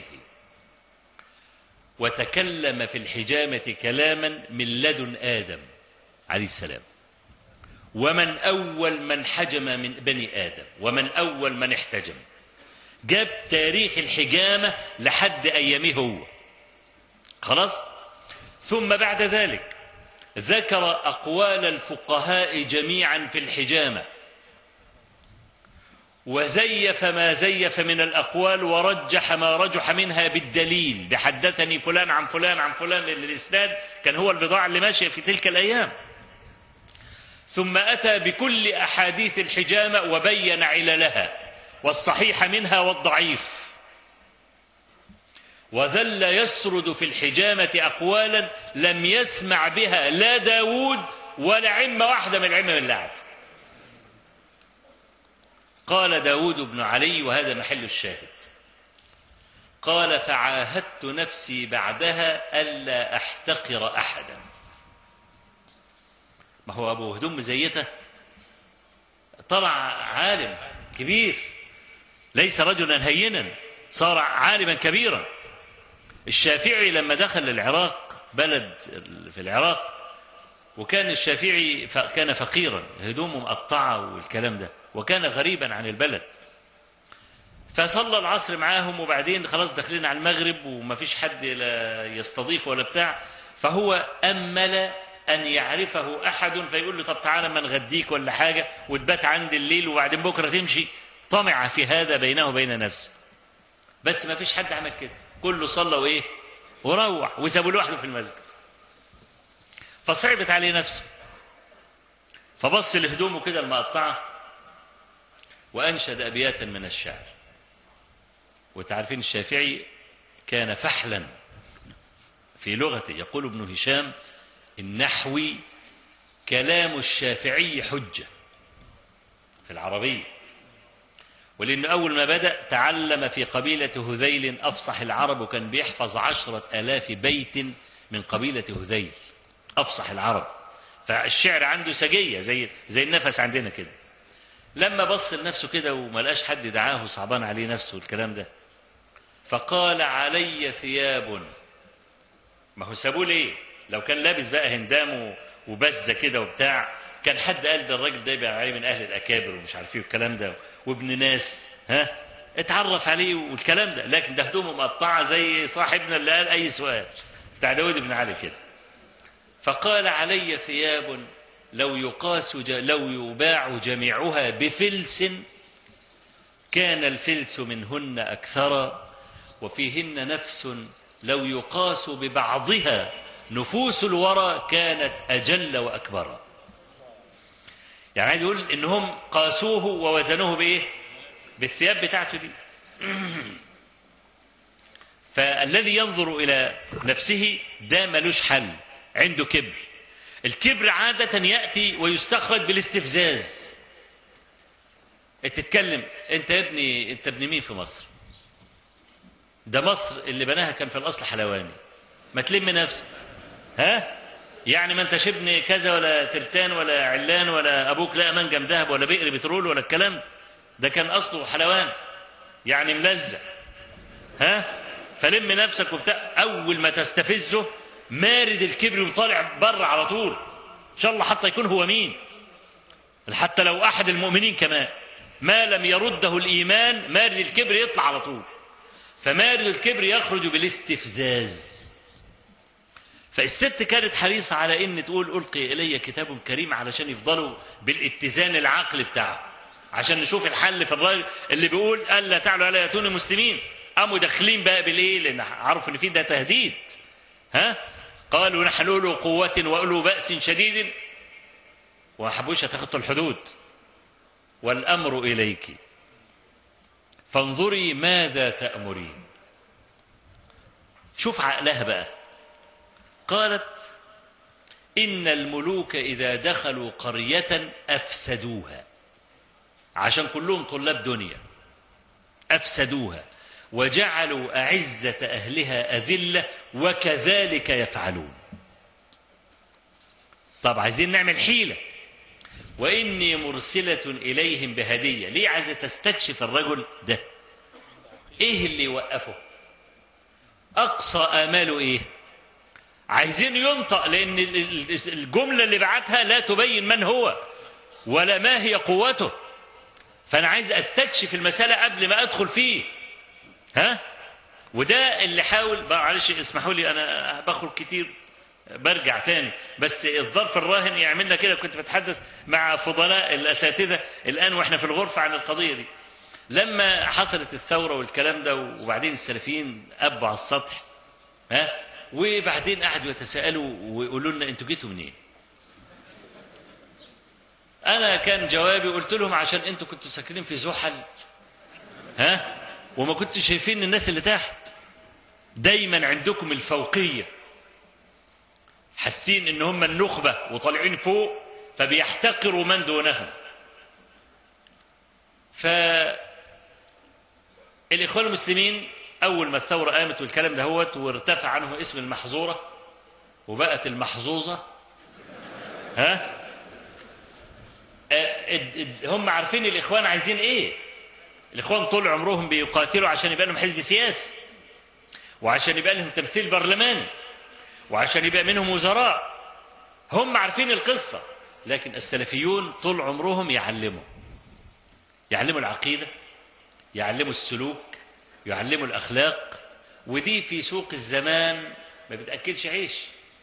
وتكلم في الحجامة كلاما من لدن آدم عليه السلام ومن أول من حجم من بني آدم ومن أول من احتجم جاب تاريخ الحجامة لحد أيامه هو خلاص ثم بعد ذلك ذكر أقوال الفقهاء جميعا في الحجامة وزيف ما زيف من الأقوال ورجح ما رجح منها بالدليل بحدثني فلان عن فلان عن فلان لأن الإسناد كان هو البضاعة اللي ماشية في تلك الأيام ثم أتى بكل أحاديث الحجامة وبين عللها والصحيح منها والضعيف وذل يسرد في الحجامة أقوالا لم يسمع بها لا داود ولا عمة واحدة من العمة من اللعب قال داود بن علي وهذا محل الشاهد قال فعاهدت نفسي بعدها ألا أحتقر أحدا ما هو أبو هدوم مزيته طلع عالم كبير ليس رجلا هينا صار عالما كبيرا الشافعي لما دخل العراق بلد في العراق وكان الشافعي ف- كان فقيرا هدومه مقطعة والكلام ده وكان غريبا عن البلد فصلى العصر معاهم وبعدين خلاص داخلين على المغرب وما فيش حد لا يستضيف ولا بتاع فهو أمل أن يعرفه أحد فيقول له طب تعالى ما نغديك ولا حاجة وتبات عندي الليل وبعدين بكرة تمشي طمع في هذا بينه وبين نفسه بس ما فيش حد عمل كده كله صلى وإيه وروح وسابوا لوحده في المسجد فصعبت عليه نفسه فبص لهدومه كده المقطعة وأنشد أبياتا من الشعر وتعرفين الشافعي كان فحلا في لغته يقول ابن هشام النحوي كلام الشافعي حجة في العربية ولأنه أول ما بدأ تعلم في قبيلة هذيل أفصح العرب وكان بيحفظ عشرة آلاف بيت من قبيلة هذيل أفصح العرب فالشعر عنده سجية زي زي النفس عندنا كده لما بص لنفسه كده وما لقاش حد دعاه صعبان عليه نفسه الكلام ده فقال علي ثياب ما هو سابوه ليه لو كان لابس بقى هندام وبزه كده وبتاع كان حد قال ده الراجل ده يبقى عليه من اهل الاكابر ومش عارف ايه والكلام ده وابن ناس ها اتعرف عليه والكلام ده لكن ده هدومه مقطعه زي صاحبنا اللي قال اي سؤال بتاع داود بن علي كده فقال علي ثياب لو يقاس ج... لو يباع جميعها بفلس كان الفلس منهن أكثر وفيهن نفس لو يقاس ببعضها نفوس الورى كانت أجل وأكبر يعني عايز يقول إنهم قاسوه ووزنوه بإيه بالثياب بتاعته دي فالذي ينظر إلى نفسه ده ملوش حل عنده كبر الكبر عادة يأتي ويستخرج بالاستفزاز تتكلم انت يا ابني انت ابن مين في مصر ده مصر اللي بناها كان في الاصل حلواني ما تلم نفسك ها يعني ما انتش ابن كذا ولا ترتان ولا علان ولا ابوك لا منجم ذهب ولا بئر بترول ولا الكلام ده كان اصله حلوان يعني ملزق ها فلم نفسك وبتاع اول ما تستفزه مارد الكبر وطالع بره على طول ان شاء الله حتى يكون هو مين حتى لو احد المؤمنين كمان ما لم يرده الايمان مارد الكبر يطلع على طول فمارد الكبر يخرج بالاستفزاز فالست كانت حريصة على ان تقول القي الي كتاب كريم علشان يفضلوا بالاتزان العقل بتاعه عشان نشوف الحل في الراجل اللي بيقول الا تعلوا على ياتون مسلمين قاموا داخلين بقى بالايه لان عرفوا ان في ده تهديد ها قالوا نحن أولو قوة وأولو بأس شديد وما حبوش يتخطوا الحدود والأمر إليك فانظري ماذا تأمرين شوف عقلها بقى قالت إن الملوك إذا دخلوا قرية أفسدوها عشان كلهم طلاب دنيا أفسدوها وجعلوا أعزة أهلها أذلة وكذلك يفعلون طب عايزين نعمل حيلة وإني مرسلة إليهم بهدية ليه عايزة تستكشف الرجل ده إيه اللي يوقفه أقصى آماله إيه عايزين ينطق لأن الجملة اللي بعتها لا تبين من هو ولا ما هي قوته فأنا عايز أستكشف المسألة قبل ما أدخل فيه ها وده اللي حاول معلش اسمحوا لي انا بخرج كتير برجع تاني بس الظرف الراهن يعملنا كده كنت بتحدث مع فضلاء الاساتذه الان واحنا في الغرفه عن القضيه دي لما حصلت الثوره والكلام ده وبعدين السلفيين ابوا على السطح ها وبعدين قعدوا يتساءلوا ويقولوا لنا انتوا جيتوا منين؟ انا كان جوابي قلت لهم عشان انتوا كنتوا ساكنين في زحل ها وما كنتش شايفين الناس اللي تحت دايما عندكم الفوقية حاسين ان هم النخبة وطالعين فوق فبيحتقروا من دونهم ف الإخوان المسلمين اول ما الثوره قامت والكلام ده هوت وارتفع عنه اسم المحظوره وبقت المحظوظه ها آه، اد- اد- هم عارفين الاخوان عايزين ايه الاخوان طول عمرهم بيقاتلوا عشان يبقى لهم حزب سياسي وعشان يبقى لهم تمثيل برلماني وعشان يبقى منهم وزراء هم عارفين القصه لكن السلفيون طول عمرهم يعلموا يعلموا العقيده يعلموا السلوك يعلموا الاخلاق ودي في سوق الزمان ما بتاكلش عيش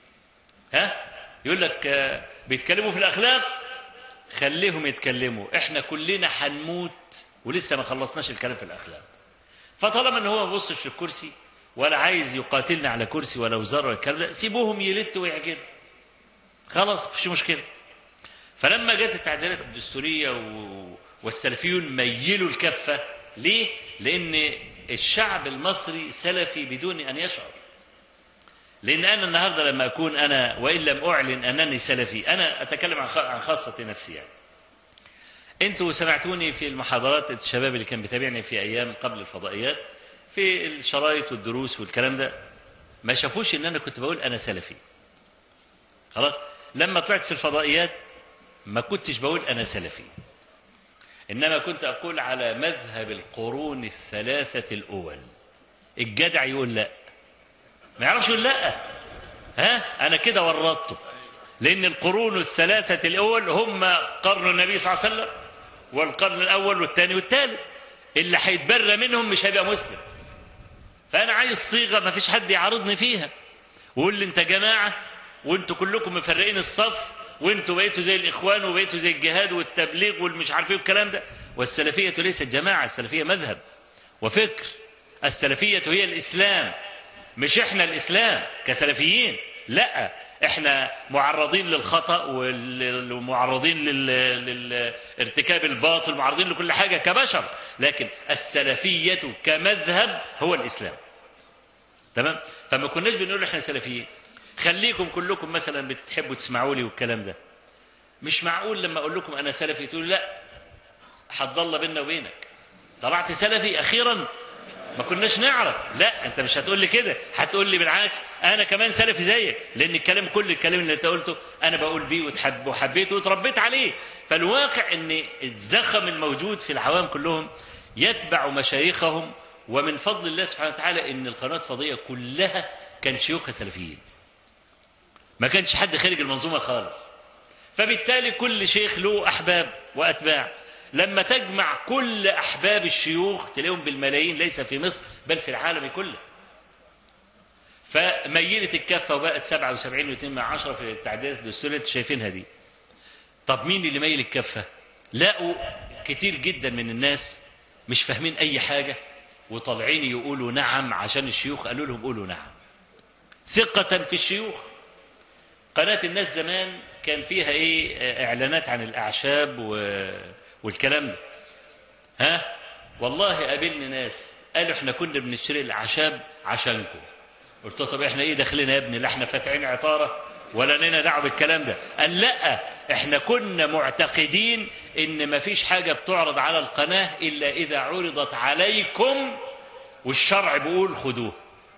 ها يقول لك آه، بيتكلموا في الاخلاق خليهم يتكلموا احنا كلنا هنموت ولسه ما خلصناش الكلام في الاخلاق فطالما ان هو ما بيبصش للكرسي ولا عايز يقاتلنا على كرسي ولا وزاره ولا الكلام ده سيبوهم يلتوا ويعجنوا خلاص مفيش مشكله فلما جت التعديلات الدستوريه و... والسلفيون ميلوا الكفه ليه؟ لان الشعب المصري سلفي بدون ان يشعر لان انا النهارده لما اكون انا وان لم اعلن انني سلفي انا اتكلم عن خ- عن خاصه نفسي يعني انتوا سمعتوني في المحاضرات الشباب اللي كان بيتابعني في ايام قبل الفضائيات في الشرايط والدروس والكلام ده ما شافوش ان انا كنت بقول انا سلفي خلاص لما طلعت في الفضائيات ما كنتش بقول انا سلفي انما كنت اقول على مذهب القرون الثلاثه الاول الجدع يقول لا ما يعرفش يقول لا ها انا كده ورطته لان القرون الثلاثه الاول هم قرن النبي صلى الله عليه وسلم والقرن الاول والثاني والثالث اللي هيتبرى منهم مش هيبقى مسلم فانا عايز صيغه ما فيش حد يعارضني فيها ويقول لي انت جماعه وانتوا كلكم مفرقين الصف وانتوا بقيتوا زي الاخوان وبقيتوا زي الجهاد والتبليغ والمش عارف ايه والكلام ده والسلفيه ليست جماعه السلفيه مذهب وفكر السلفيه هي الاسلام مش احنا الاسلام كسلفيين لا احنا معرضين للخطا وال- ومعرضين لل- للارتكاب الباطل معرضين لكل حاجه كبشر لكن السلفيه كمذهب هو الاسلام تمام فما كناش بنقول احنا سلفيين خليكم كلكم مثلا بتحبوا تسمعوا لي والكلام ده مش معقول لما اقول لكم انا سلفي تقولوا لا حد الله بيننا وبينك طلعت سلفي اخيرا ما كناش نعرف لا انت مش هتقول لي كده هتقول لي بالعكس انا كمان سلفي زيك لان الكلام كل الكلام اللي انت قلته انا بقول بيه وتحب وحبيته وتربيت عليه فالواقع ان الزخم الموجود في العوام كلهم يتبع مشايخهم ومن فضل الله سبحانه وتعالى ان القنوات الفضائيه كلها كان شيوخها سلفيين ما كانش حد خارج المنظومه خالص فبالتالي كل شيخ له احباب واتباع لما تجمع كل احباب الشيوخ تلاقيهم بالملايين ليس في مصر بل في العالم كله فميلت الكفه وبقت 77 و2 من عشرة في التعديلات الدستوريه اللي شايفينها دي طب مين اللي ميل الكفه لقوا كتير جدا من الناس مش فاهمين اي حاجه وطالعين يقولوا نعم عشان الشيوخ قالوا لهم قولوا نعم ثقه في الشيوخ قناة الناس زمان كان فيها ايه آه، اعلانات عن الاعشاب و... والكلام ده ها والله قابلني ناس قالوا احنا كنا بنشتري الاعشاب عشانكم قلت له طب احنا ايه داخلنا يا ابني لا احنا فاتحين عطاره ولا لنا دعوه بالكلام ده قال لا احنا كنا معتقدين ان ما فيش حاجه بتعرض على القناه الا اذا عرضت عليكم والشرع بيقول خدوه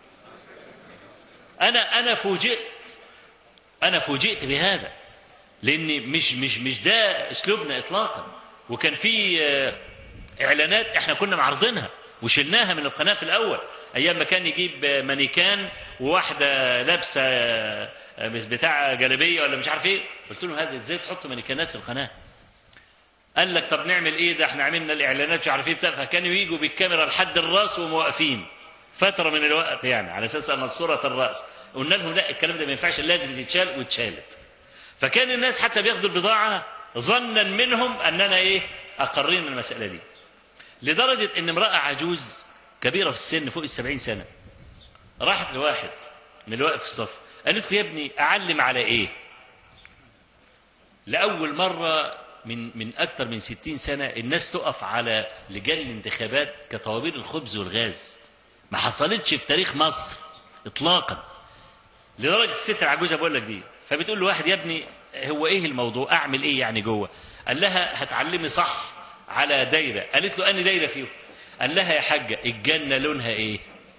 انا انا فوجئت انا فوجئت بهذا لان مش مش مش ده اسلوبنا اطلاقا وكان في آه، اعلانات احنا كنا معرضينها وشلناها من القناه في الاول ايام ما كان يجيب آه، مانيكان وواحده لابسه آه، آه، مش بتاع جلابيه ولا مش عارف ايه قلت له هذا ازاي تحط مانيكانات في القناه قال لك طب نعمل ايه ده احنا عملنا الاعلانات مش عارف ايه بتاع فكانوا يجوا بالكاميرا لحد الراس وموقفين فتره من الوقت يعني على اساس ان صوره الراس قلنا لهم لا الكلام ده ما ينفعش لازم يتشال واتشالت فكان الناس حتى بياخدوا البضاعه ظنا منهم اننا ايه اقرين من المساله دي لدرجه ان امراه عجوز كبيره في السن فوق السبعين سنه راحت لواحد من اللي واقف في الصف قالت له يا ابني اعلم على ايه لاول مره من من اكثر من ستين سنه الناس تقف على لجان الانتخابات كطوابير الخبز والغاز ما حصلتش في تاريخ مصر اطلاقا لدرجه الست العجوزه بقول لك دي فبتقول له واحد يا ابني هو ايه الموضوع اعمل ايه يعني جوه قال لها هتعلمي صح على دايره قالت له اني دايره فيهم قال لها يا حاجه الجنه لونها ايه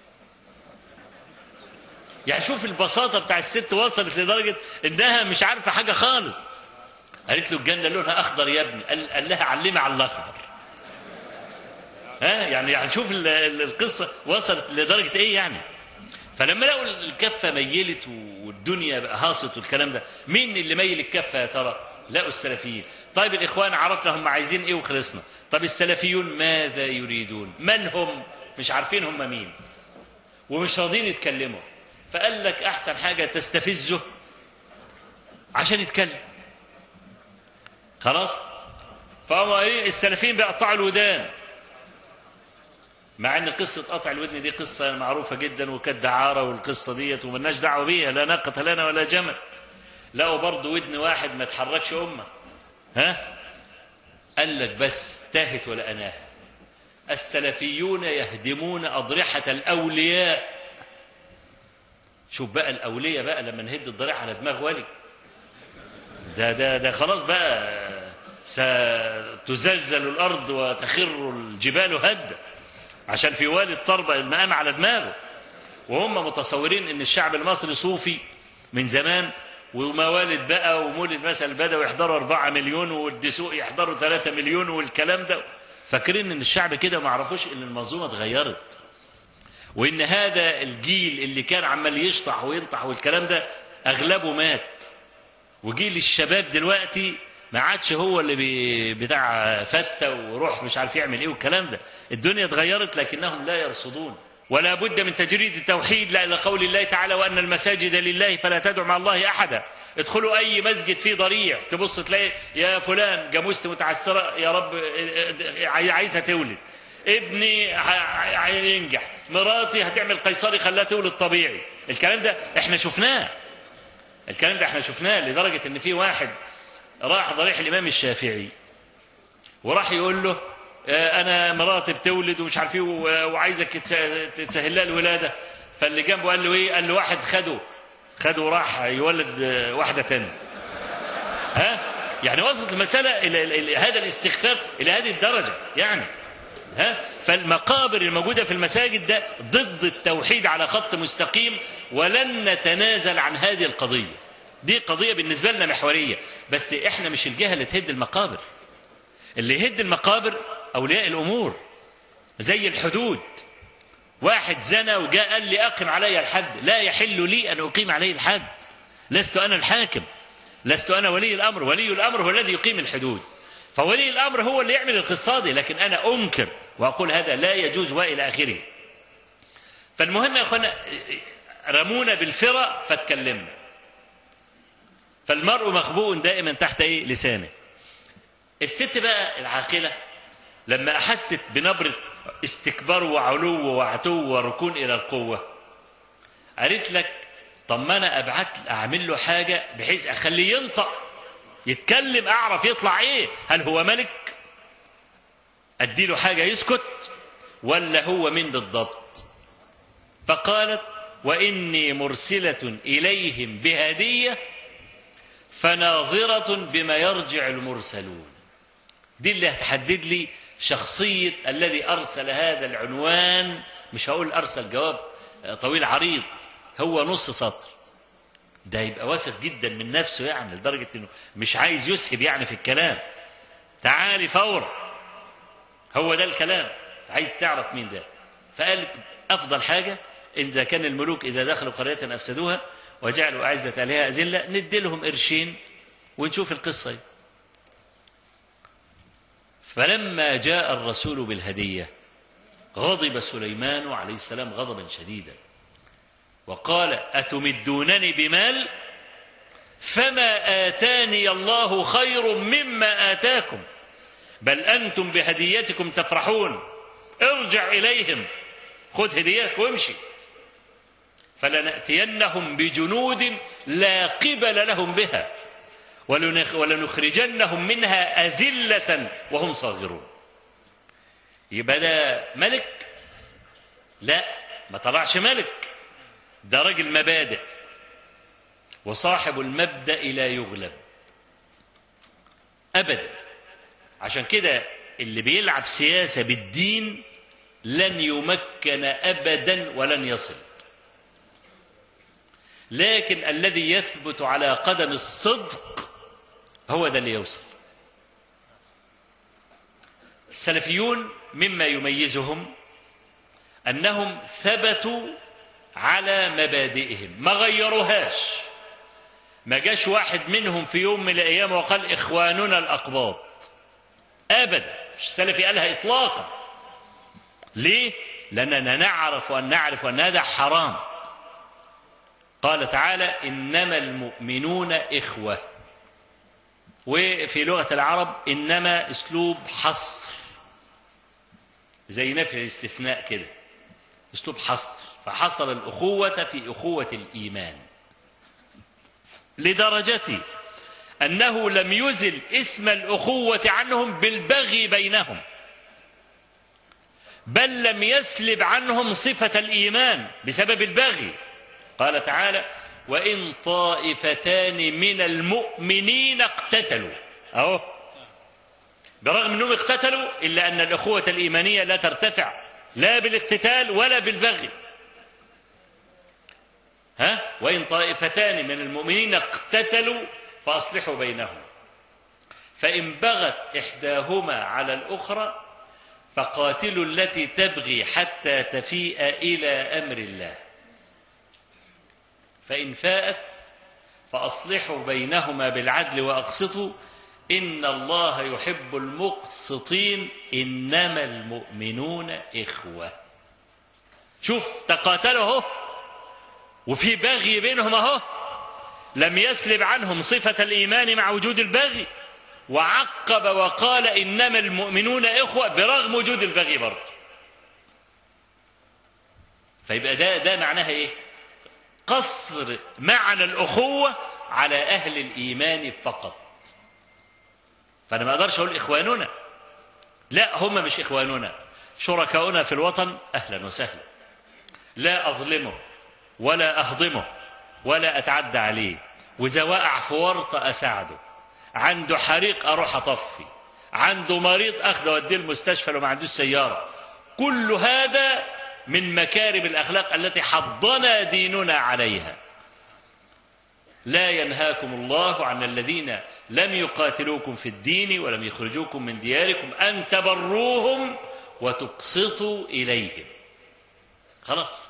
يعني شوف البساطة بتاع الست وصلت لدرجة إنها مش عارفة حاجة خالص قالت له الجنة لونها أخضر يا ابني قال, قال لها علمي على الأخضر ها يعني يعني شوف ال- ال- القصة وصلت لدرجة إيه يعني فلما لقوا الكفة ميلت والدنيا بقى هاصت والكلام ده مين اللي ميل الكفة يا ترى لقوا السلفيين طيب الإخوان عرفنا هم عايزين إيه وخلصنا طب السلفيون ماذا يريدون من هم مش عارفين هم مين ومش راضيين يتكلموا فقال لك أحسن حاجة تستفزه عشان يتكلم خلاص فهو ايه السلفيين بيقطعوا الودان مع ان قصه قطع الودن دي قصه معروفه جدا وكانت دعاره والقصه ديت وملناش دعوه بيها لا ناقه لنا ولا جمل لقوا برضه ودن واحد ما تحركش امه ها قال لك بس تاهت ولا اناها السلفيون يهدمون اضرحه الاولياء شوف بقى الاولياء بقى لما نهد الضريح على دماغ ولي ده ده ده خلاص بقى ستزلزل الارض وتخر الجبال هدا عشان في والي الطربه المقام على دماغه وهم متصورين ان الشعب المصري صوفي من زمان وموالد بقى ومولد مثلا البدوي يحضروا 4 مليون والدسوق يحضروا 3 مليون والكلام ده فاكرين ان الشعب كده ما عرفوش ان المنظومه اتغيرت وان هذا الجيل اللي كان عمال يشطح وينطح والكلام ده اغلبه مات وجيل الشباب دلوقتي ما عادش هو اللي بي بتاع فتة وروح مش عارف يعمل ايه والكلام ده الدنيا اتغيرت لكنهم لا يرصدون ولا بد من تجريد التوحيد لا الى قول الله تعالى وان المساجد لله فلا تدعوا مع الله احدا ادخلوا اي مسجد فيه ضريع تبص تلاقي يا فلان جاموست متعسره يا رب عايزها تولد ابني ه- هينجح مراتي هتعمل قيصري خلاها تولد طبيعي الكلام ده احنا شفناه الكلام ده احنا شفناه لدرجه ان في واحد راح ضريح الامام الشافعي وراح يقول له آه، انا مراتي بتولد ومش عارف ايه و- وعايزك تس- تسهل لها الولاده فاللي جنبه قال له ايه قال له واحد خده خده وراح يولد آه، واحده تانية ها يعني وصلت المساله الى إلى- إلى هذا الاستخفاف الى هذه الدرجه يعني ها فالمقابر الموجوده في المساجد ده ضد التوحيد على خط مستقيم ولن نتنازل عن هذه القضيه دي قضيه بالنسبه لنا محوريه بس احنا مش الجهه اللي تهد المقابر اللي يهد المقابر اولياء الامور زي الحدود واحد زنى وجاء قال لي اقم علي الحد لا يحل لي ان اقيم عليه الحد لست انا الحاكم لست انا ولي الامر ولي الامر هو الذي يقيم الحدود فولي الامر هو اللي يعمل القصه دي لكن انا انكر واقول هذا لا يجوز والى اخره فالمهم يا اخوانا رمونا بالفرع فاتكلمنا فالمرء مخبوء دائما تحت ايه لسانه الست بقى العاقله لما احست بنبره استكبار وعلو وعتو وركون الى القوه قالت لك طب ما انا ابعت اعمل له حاجه بحيث اخليه ينطق يتكلم اعرف يطلع ايه هل هو ملك اديله حاجه يسكت ولا هو مين بالضبط فقالت واني مرسله اليهم بهديه فناظره بما يرجع المرسلون دي اللي هتحدد لي شخصيه الذي ارسل هذا العنوان مش هقول ارسل جواب طويل عريض هو نص سطر ده يبقى واثق جدا من نفسه يعني لدرجه انه مش عايز يسهب يعني في الكلام تعالي فورا هو ده الكلام عايز تعرف مين ده فقالت افضل حاجه اذا كان الملوك اذا دخلوا قريه افسدوها وجعلوا اعزه اهلها اذله ندي لهم قرشين ونشوف القصه دي. فلما جاء الرسول بالهديه غضب سليمان عليه السلام غضبا شديدا وقال أتمدونني بمال فما آتاني الله خير مما آتاكم بل أنتم بهديتكم تفرحون ارجع إليهم خذ هديتك وامشي فلنأتينهم بجنود لا قبل لهم بها ولنخ- ولنخرجنهم منها أذلة وهم صاغرون يبقى ده ملك لا ما طلعش ملك ده راجل مبادئ وصاحب المبدأ لا يغلب أبدا عشان كده اللي بيلعب سياسة بالدين لن يمكن أبدا ولن يصل لكن الذي يثبت على قدم الصدق هو ده اللي يوصل السلفيون مما يميزهم انهم ثبتوا على مبادئهم ما غيروهاش ما جاش واحد منهم في يوم من الايام وقال اخواننا الاقباط ابدا مش السلفي قالها اطلاقا ليه لاننا نعرف ان نعرف ان هذا حرام قال تعالى انما المؤمنون اخوه وفي لغه العرب انما اسلوب حصر زي نفي الاستثناء كده اسلوب حصر فحصر الاخوه في اخوه الايمان لدرجه انه لم يزل اسم الاخوه عنهم بالبغي بينهم بل لم يسلب عنهم صفه الايمان بسبب البغي قال تعالى وان طائفتان من المؤمنين اقتتلوا اهو برغم انهم اقتتلوا الا ان الاخوه الايمانيه لا ترتفع لا بالاقتتال ولا بالبغي ها وان طائفتان من المؤمنين اقتتلوا فاصلحوا بينهم فان بغت احداهما على الاخرى فقاتلوا التي تبغي حتى تفيء الى امر الله فان فاءت فاصلحوا بينهما بالعدل واقسطوا ان الله يحب المقسطين انما المؤمنون اخوه شوف تقاتلوا اهو وفي بغي بينهم اهو لم يسلب عنهم صفه الايمان مع وجود البغي وعقب وقال انما المؤمنون اخوه برغم وجود البغي برضه فيبقى ده ده معناها ايه قصر معنى الاخوه على اهل الايمان فقط فانا ما اقدرش اقول اخواننا لا هم مش اخواننا شركاؤنا في الوطن اهلا وسهلا لا اظلمه ولا اهضمه ولا اتعدى عليه واذا وقع في ورطه اساعده عنده حريق اروح اطفي عنده مريض اخده اوديه المستشفى لو ما عندوش سياره كل هذا من مكارم الاخلاق التي حضنا ديننا عليها لا ينهاكم الله عن الذين لم يقاتلوكم في الدين ولم يخرجوكم من دياركم ان تبروهم وتقسطوا اليهم خلاص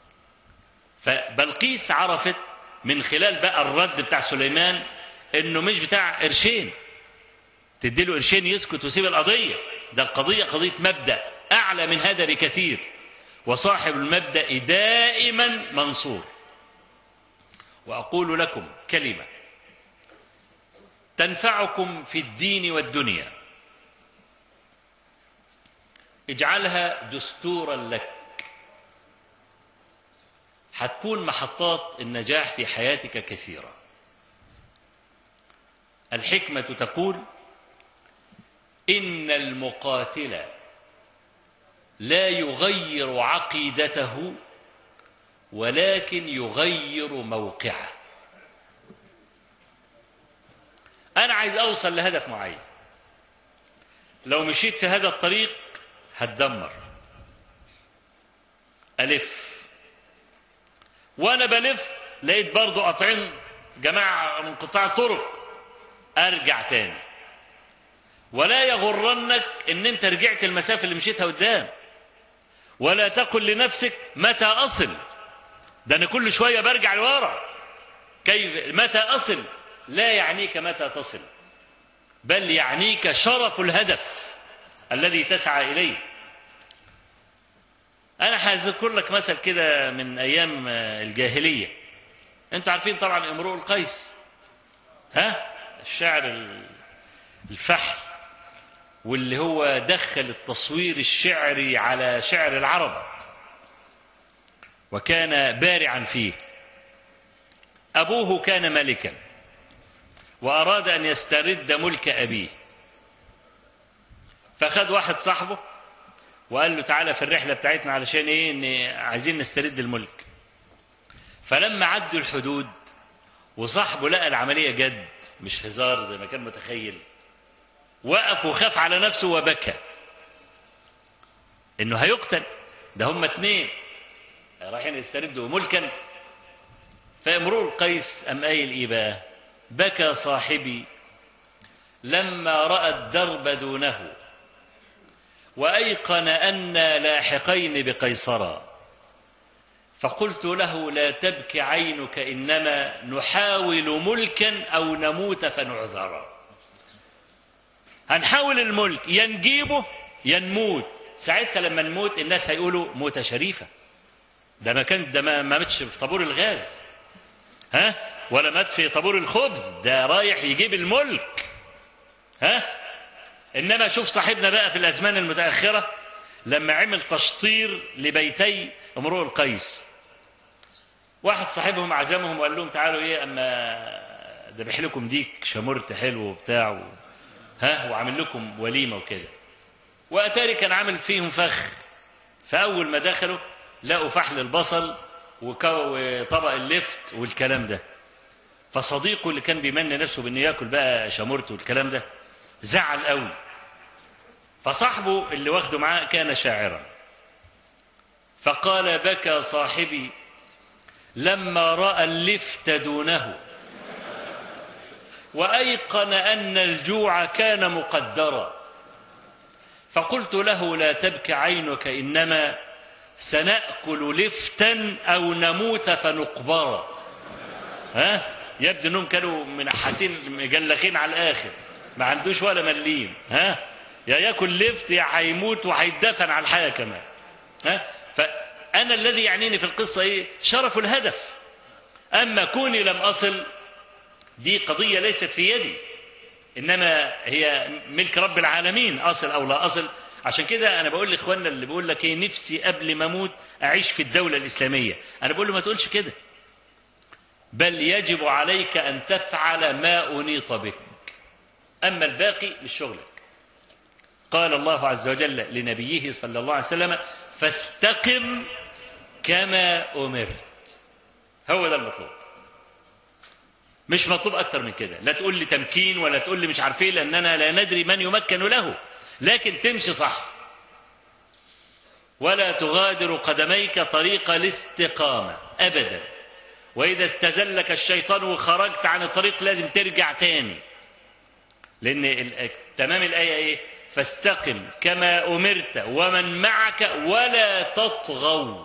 فبلقيس عرفت من خلال بقى الرد بتاع سليمان انه مش بتاع قرشين تدي له قرشين يسكت ويسيب القضيه ده القضيه قضيه مبدا اعلى من هذا بكثير وصاحب المبدا دائما منصور واقول لكم كلمه تنفعكم في الدين والدنيا اجعلها دستورا لك هتكون محطات النجاح في حياتك كثيره الحكمه تقول ان المقاتل لا يغير عقيدته ولكن يغير موقعه انا عايز اوصل لهدف معين لو مشيت في هذا الطريق هتدمر الف وانا بلف لقيت برضو قاطعين جماعه من قطاع الطرق ارجع تاني ولا يغرنك ان انت رجعت المسافه اللي مشيتها قدام ولا تقل لنفسك متى اصل ده انا كل شويه برجع لورا كيف متى اصل لا يعنيك متى تصل بل يعنيك شرف الهدف الذي تسعى اليه انا هذكر لك مثل كده من ايام الجاهليه انتوا عارفين طبعا امرؤ القيس ها الشاعر الفحل واللي هو دخل التصوير الشعري على شعر العرب وكان بارعا فيه ابوه كان ملكا واراد ان يسترد ملك ابيه فخد واحد صاحبه وقال له تعالى في الرحله بتاعتنا علشان ايه ان عايزين نسترد الملك فلما عدوا الحدود وصاحبه لقى العمليه جد مش هزار زي ما كان متخيل وقف وخاف على نفسه وبكى انه هيقتل ده هم اتنين رايحين يستردوا ملكا فامرؤ القيس أم قايل إيه بقى بكى صاحبي لما رأى الدرب دونه وأيقن أنا لاحقين بقيصرا فقلت له لا تبك عينك إنما نحاول ملكا أو نموت فنعذرا هنحاول الملك يا نجيبه يا نموت ساعتها لما نموت الناس هيقولوا موتة شريفة ده ما كان ده ما ما ماتش في طابور الغاز ها ولا مات في طابور الخبز ده رايح يجيب الملك ها انما شوف صاحبنا بقى في الازمان المتاخره لما عمل تشطير لبيتي امرؤ القيس واحد صاحبهم عزمهم وقال لهم تعالوا ايه اما ذبح لكم ديك شمرت حلو وبتاع و... ها وعامل لكم وليمه وكده واتاري كان عامل فيهم فخ فاول ما دخلوا لقوا فحل البصل وكو- وطبق اللفت والكلام ده فصديقه اللي كان بيمنى نفسه بانه ياكل بقى شمرته والكلام ده زعل قوي فصاحبه اللي واخده معاه كان شاعرا فقال بكى صاحبي لما راى اللفت دونه وايقن ان الجوع كان مقدرا فقلت له لا تبك عينك انما سناكل لفتا او نموت فنقبرا ها يبدو انهم كانوا منحاسين مجلخين على الاخر ما عندوش ولا مليم ها يا ياكل لفت يا هيموت وهيدفن على الحياه كمان ها فانا الذي يعنيني في القصه ايه شرف الهدف اما كوني لم اصل دي قضيه ليست في يدي انما هي ملك رب العالمين اصل او لا اصل عشان كده انا بقول لاخواننا اللي بيقول لك ايه نفسي قبل ما اموت اعيش في الدوله الاسلاميه انا بقول له ما تقولش كده بل يجب عليك ان تفعل ما انيط بك اما الباقي مش شغلك قال الله عز وجل لنبيه صلى الله عليه وسلم فاستقم كما امرت هو ده المطلوب مش مطلوب اكتر من كده لا تقول لي تمكين ولا تقول لي مش عارف ايه لاننا لا ندري من يمكن له لكن تمشي صح ولا تغادر قدميك طريق الاستقامه ابدا واذا استزلك الشيطان وخرجت عن الطريق لازم ترجع تاني لان ال- تمام الايه ايه فاستقم كما امرت ومن معك ولا تطغوا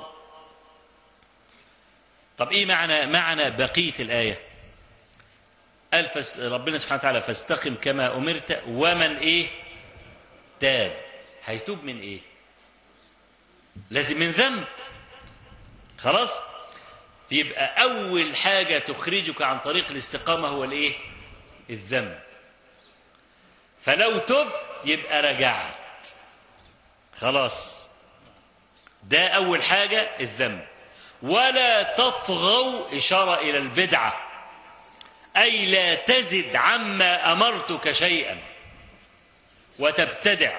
طب ايه معنى معنى بقيه الايه قال فس ربنا سبحانه وتعالى فاستقم كما امرت ومن ايه تاب هيتوب من ايه لازم من ذنب خلاص فيبقى اول حاجه تخرجك عن طريق الاستقامه هو الايه الذنب فلو تبت يبقى رجعت خلاص ده اول حاجه الذنب ولا تطغوا اشاره الى البدعه اي لا تزد عما امرتك شيئا وتبتدع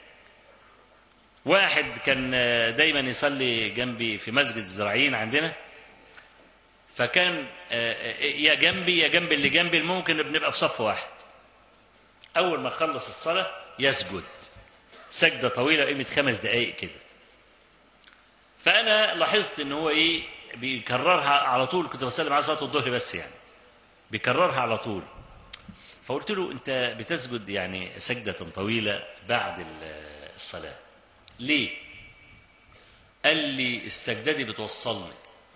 واحد كان دايما يصلي جنبي في مسجد الزراعيين عندنا فكان يا جنبي يا جنب اللي جنبي ممكن بنبقى في صف واحد اول ما خلص الصلاه يسجد سجده طويله قيمه خمس دقائق كده فانا لاحظت ان هو ايه بيكررها على طول كنت بسلم على صلاه الظهر بس يعني بيكررها على طول فقلت له انت بتسجد يعني سجده طويله بعد الصلاه ليه قال لي السجده دي بتوصلني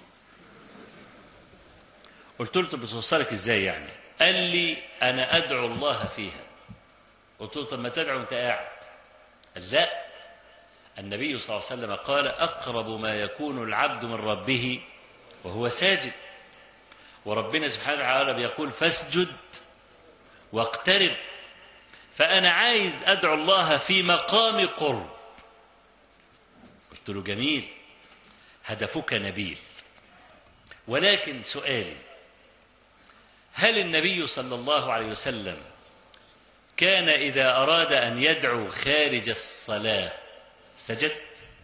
قلت له طب بتوصلك ازاي يعني قال لي انا ادعو الله فيها قلت له طب ما تدعو انت قاعد قال لا النبي صلى الله عليه وسلم قال اقرب ما يكون العبد من ربه وهو ساجد وربنا سبحانه وتعالى بيقول فاسجد واقترب فانا عايز ادعو الله في مقام قرب قلت له جميل هدفك نبيل ولكن سؤالي هل النبي صلى الله عليه وسلم كان إذا أراد أن يدعو خارج الصلاة سجد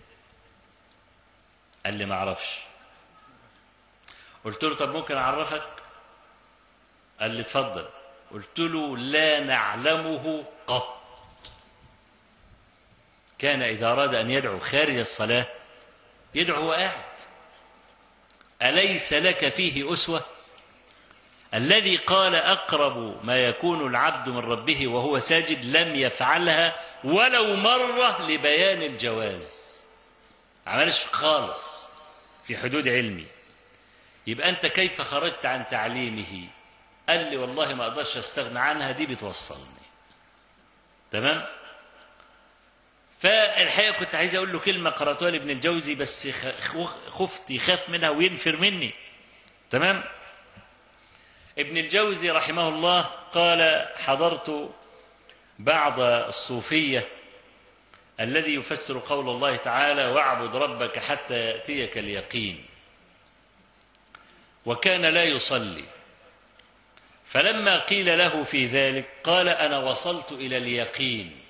قال لي ما أعرفش قلت له طب ممكن أعرفك قال لي اتفضل قلت له لا نعلمه قط كان إذا أراد أن يدعو خارج الصلاة يدعو وهو قاعد أليس لك فيه أسوة الذي قال أقرب ما يكون العبد من ربه وهو ساجد لم يفعلها ولو مرة لبيان الجواز عملش خالص في حدود علمي يبقى أنت كيف خرجت عن تعليمه قال لي والله ما أقدرش أستغنى عنها دي بتوصلني تمام فالحقيقة كنت عايز أقول له كلمة قرأتها لابن الجوزي بس خ- خفت يخاف منها وينفر مني تمام ابن الجوزي رحمه الله قال حضرت بعض الصوفية الذي يفسر قول الله تعالى واعبد ربك حتى يأتيك اليقين وكان لا يصلي فلما قيل له في ذلك قال أنا وصلت إلى اليقين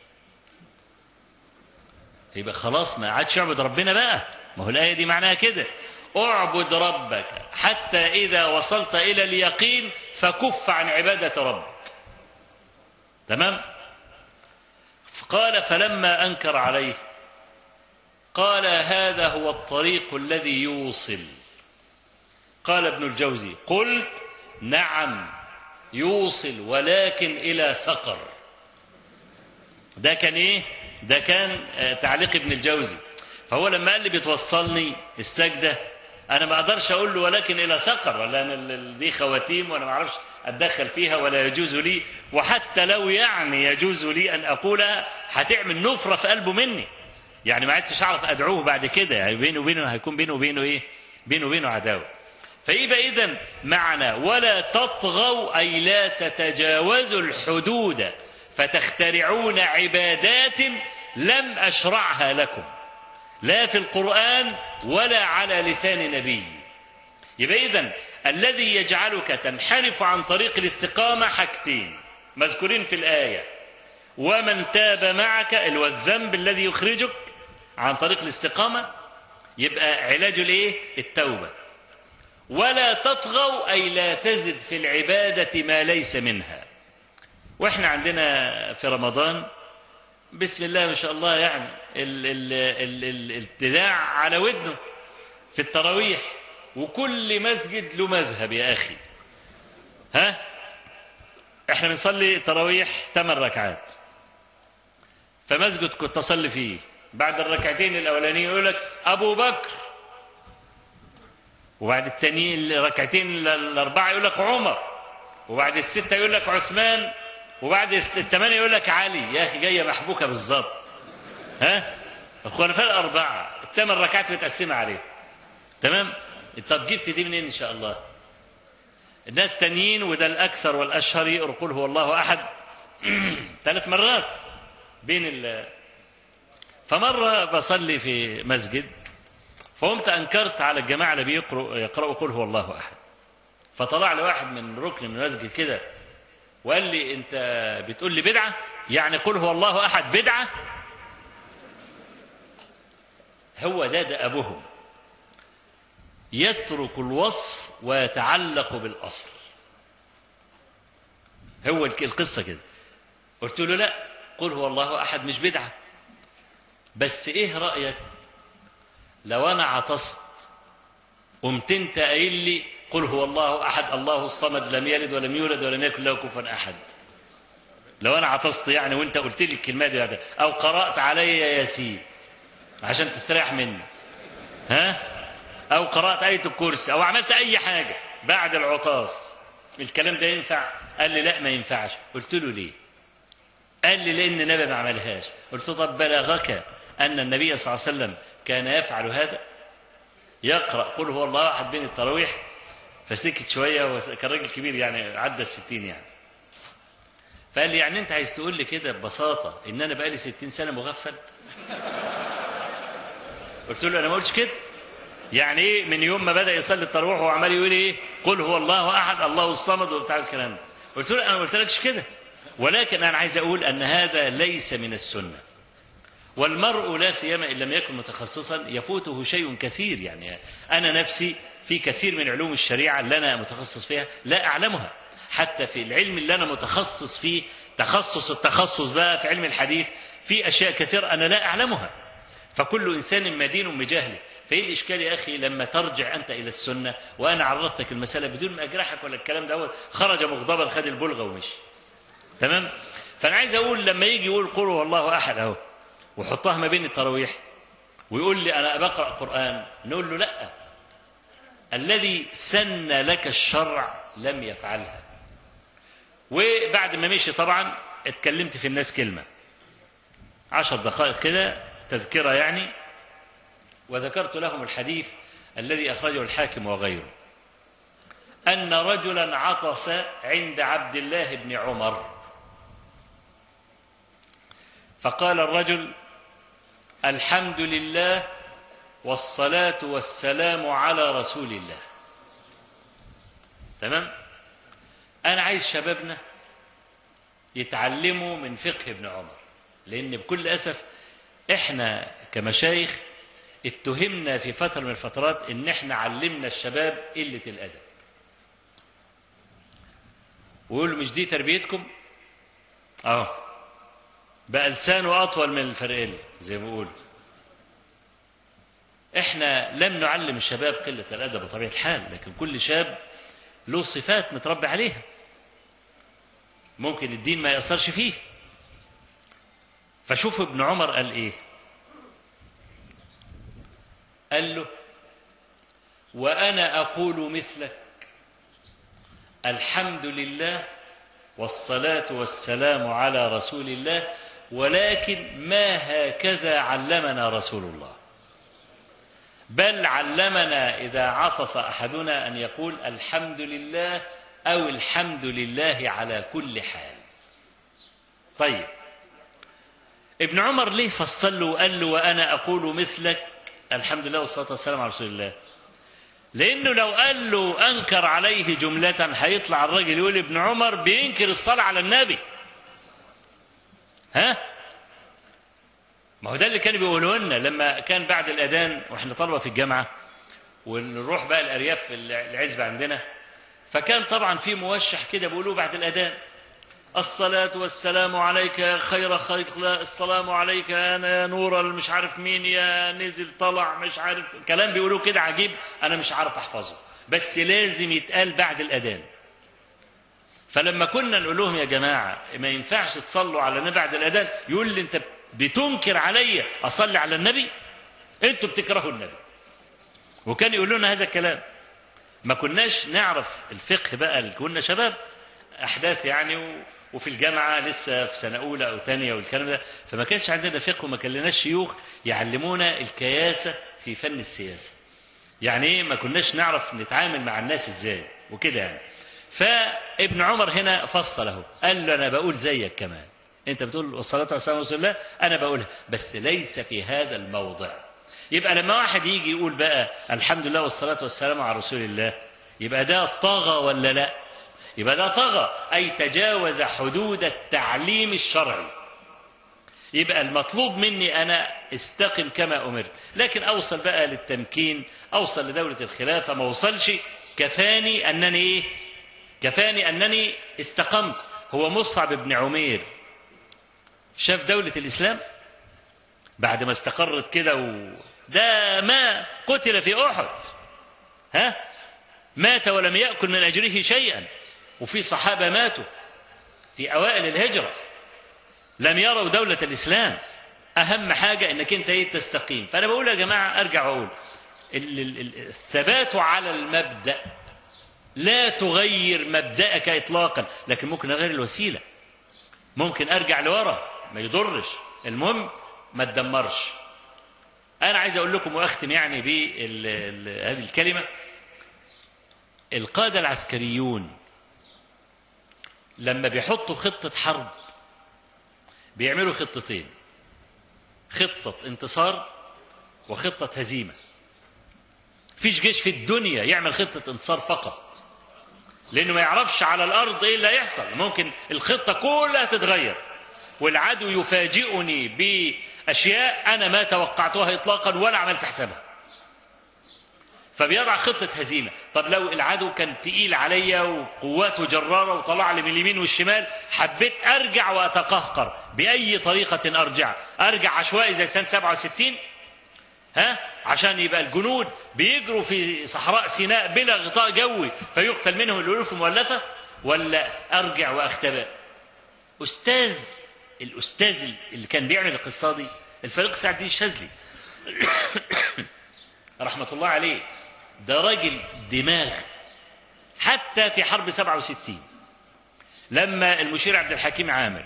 يبقى خلاص ما عادش يعبد ربنا بقى ما هو الآية دي معناها كده اعبد ربك حتى إذا وصلت إلى اليقين فكف عن عبادة ربك تمام قال فلما أنكر عليه قال هذا هو الطريق الذي يوصل قال ابن الجوزي قلت نعم يوصل ولكن إلى سقر ده كان إيه ده كان آه، تعليق ابن الجوزي فهو لما قال لي بتوصلني السجدة أنا ما أقدرش أقول له ولكن إلى سقر ولا أنا ال- ال- دي خواتيم وأنا ما أعرفش أتدخل فيها ولا يجوز لي وحتى لو يعني يجوز لي أن أقولها هتعمل نفرة في قلبه مني يعني ما عدتش أعرف أدعوه بعد كده يعني بينه وبينه هيكون بينه وبينه إيه بينه وبينه عداوة فيبقى إذا معنى ولا تطغوا أي لا تتجاوزوا الحدود فتخترعون عبادات لم أشرعها لكم لا في القرآن ولا على لسان نبي يبقى إذن الذي يجعلك تنحرف عن طريق الاستقامة حاجتين مذكورين في الآية ومن تاب معك اللي هو الذنب الذي يخرجك عن طريق الاستقامة يبقى علاجه الايه التوبة ولا تطغوا أي لا تزد في العبادة ما ليس منها واحنا عندنا في رمضان بسم الله ما شاء الله يعني ال ال ال ال الابتداع على ودنه في التراويح وكل مسجد له مذهب يا أخي ها احنا بنصلي تراويح ثمان ركعات فمسجد كنت أصلي فيه بعد الركعتين الأولانيين يقول لك أبو بكر وبعد التانيين الركعتين الأربعة يقول لك عمر وبعد الستة يقول لك عثمان وبعد الثمانية يقول لك علي يا أخي جاية محبوكة بالظبط ها الخلفاء الأربعة الثمان ركعات متقسمة عليه تمام طب جبت دي منين إن شاء الله الناس تانيين وده الأكثر والأشهر يقرأ قل هو الله أحد ثلاث مرات بين ال فمرة بصلي في مسجد فقمت أنكرت على الجماعة اللي بيقرأوا يقرأوا قل هو الله أحد فطلع لي واحد من ركن من المسجد كده وقال لي أنت بتقول لي بدعة يعني قل هو الله أحد بدعة هو ده ده أبوهم يترك الوصف ويتعلق بالأصل هو الك- القصة كده قلت له لا قل هو الله أحد مش بدعة بس إيه رأيك لو أنا عطست قمت أنت قايل لي قل هو الله أحد الله الصمد لم يلد ولم يولد ولم يكن له كفوا أحد لو أنا عطست يعني وأنت قلت لي الكلمة دي بعد أو قرأت علي ياسين عشان تستريح مني ها أو قرأت آية الكرسي أو عملت أي حاجة بعد العطاس الكلام ده ينفع قال لي لا ما ينفعش قلت له ليه قال لي لأن النبي ما عملهاش قلت له طب بلغك أن النبي صلى الله عليه وسلم كان يفعل هذا يقرأ قل هو الله أحد بين التراويح فسكت شوية وس- كان راجل كبير يعني عدى الستين يعني فقال لي يعني أنت عايز تقول لي كده ببساطة إن أنا بقالي ستين سنة مغفل قلت له أنا ما قلتش كده يعني ايه من يوم ما بدا يصلي التراويح وعمال يقول ايه قل هو الله احد الله الصمد وبتاع الكلام ده قلت له انا ما قلتلكش كده ولكن انا عايز اقول ان هذا ليس من السنه والمرء لا سيما ان لم يكن متخصصا يفوته شيء كثير يعني انا نفسي في كثير من علوم الشريعه اللي انا متخصص فيها لا اعلمها حتى في العلم اللي انا متخصص فيه تخصص التخصص بقى في علم الحديث في اشياء كثيره انا لا اعلمها فكل إنسان مدين بجهله فإيه الإشكال يا أخي لما ترجع أنت إلى السنة وأنا عرفتك المسألة بدون ما أجرحك ولا الكلام دوت خرج مغضبا خد البلغة ومشي تمام فأنا عايز أقول لما يجي يقول قل هو الله أحد أهو وحطها ما بين التراويح ويقول لي أنا بقرأ قرآن نقول له لأ الذي سن لك الشرع لم يفعلها وبعد ما مشي طبعا اتكلمت في الناس كلمة عشر دقائق كده تذكرة يعني وذكرت لهم الحديث الذي أخرجه الحاكم وغيره أن رجلا عطس عند عبد الله بن عمر فقال الرجل الحمد لله والصلاة والسلام على رسول الله تمام أنا عايز شبابنا يتعلموا من فقه ابن عمر لأن بكل أسف إحنا كمشايخ اتهمنا في فترة من الفترات إن إحنا علمنا الشباب قلة الأدب ويقولوا مش دي تربيتكم أهو بقى لسانه أطول من الفرقين زي ما بيقولوا احنا لم نعلم الشباب قلة الأدب بطبيعة الحال لكن كل شاب له صفات متربي عليها ممكن الدين ما يأثرش فيه فشوف ابن عمر قال ايه قال له وأنا أقول مثلك الحمد لله والصلاة والسلام على رسول الله ولكن ما هكذا علمنا رسول الله بل علمنا إذا عطس أحدنا أن يقول الحمد لله أو الحمد لله على كل حال طيب ابن عمر ليه فصل له وقال له وأنا أقول مثلك الحمد لله والصلاة والسلام على رسول الله لأنه لو قال له أنكر عليه جملة هيطلع الراجل يقول ابن عمر بينكر الصلاة على النبي ها ما هو ده اللي كانوا بيقولوا لنا لما كان بعد الأذان وإحنا طلبة في الجامعة ونروح بقى الأرياف في العزبة عندنا فكان طبعا في موشح كده بيقولوه بعد الأذان الصلاة والسلام عليك يا خير خلق الله السلام عليك أنا يا نور مش عارف مين يا نزل طلع مش عارف كلام بيقولوه كده عجيب أنا مش عارف أحفظه بس لازم يتقال بعد الأذان فلما كنا نقول لهم يا جماعة ما ينفعش تصلوا على النبي بعد الأذان يقول لي أنت بتنكر عليا أصلي على النبي أنتوا بتكرهوا النبي وكان يقول لنا هذا الكلام ما كناش نعرف الفقه بقى اللي كنا شباب أحداث يعني و... وفي الجامعة لسه في سنة أولى أو ثانية والكلام ده فما كانش عندنا فقه وما كان لناش شيوخ يعلمونا الكياسة في فن السياسة يعني إيه ما كناش نعرف نتعامل مع الناس إزاي وكده يعني فابن عمر هنا فصله قال له أنا بقول زيك كمان أنت بتقول والصلاة والسلام على رسول الله أنا بقولها بس ليس في هذا الموضع يبقى لما واحد يجي يقول بقى الحمد لله والصلاة والسلام على رسول الله يبقى ده طغى ولا لا يبقى ده طغى أي تجاوز حدود التعليم الشرعي يبقى المطلوب مني أنا استقم كما أمرت لكن أوصل بقى للتمكين أوصل لدولة الخلافة ما وصلش كفاني أنني إيه كفاني أنني استقمت هو مصعب بن عمير شاف دولة الإسلام بعد ما استقرت كده و... ده ما قتل في أحد ها مات ولم يأكل من أجره شيئا وفي صحابة ماتوا في أوائل الهجرة لم يروا دولة الإسلام أهم حاجة أنك أنت إيه تستقيم فأنا بقول يا جماعة أرجع وأقول الثبات على المبدأ لا تغير مبدأك إطلاقا لكن ممكن أغير الوسيلة ممكن أرجع لورا ما يضرش المهم ما تدمرش أنا عايز أقول لكم وأختم يعني بهذه الكلمة القادة العسكريون لما بيحطوا خطة حرب بيعملوا خطتين خطة انتصار وخطة هزيمة فيش جيش في الدنيا يعمل خطة انتصار فقط لأنه ما يعرفش على الأرض إيه اللي هيحصل ممكن الخطة كلها تتغير والعدو يفاجئني بأشياء أنا ما توقعتها إطلاقا ولا عملت حسابها فبيضع خطة هزيمة طب لو العدو كان تقيل عليا وقواته جرارة وطلع لي من اليمين والشمال حبيت أرجع وأتقهقر بأي طريقة أرجع أرجع عشوائي زي سنة 67 ها عشان يبقى الجنود بيجروا في صحراء سيناء بلا غطاء جوي فيقتل منهم الالوف المؤلفه ولا ارجع واختبئ استاذ الاستاذ اللي كان بيعمل القصه دي الفريق سعد الدين الشاذلي رحمه الله عليه ده راجل دماغ حتى في حرب 67 لما المشير عبد الحكيم عامر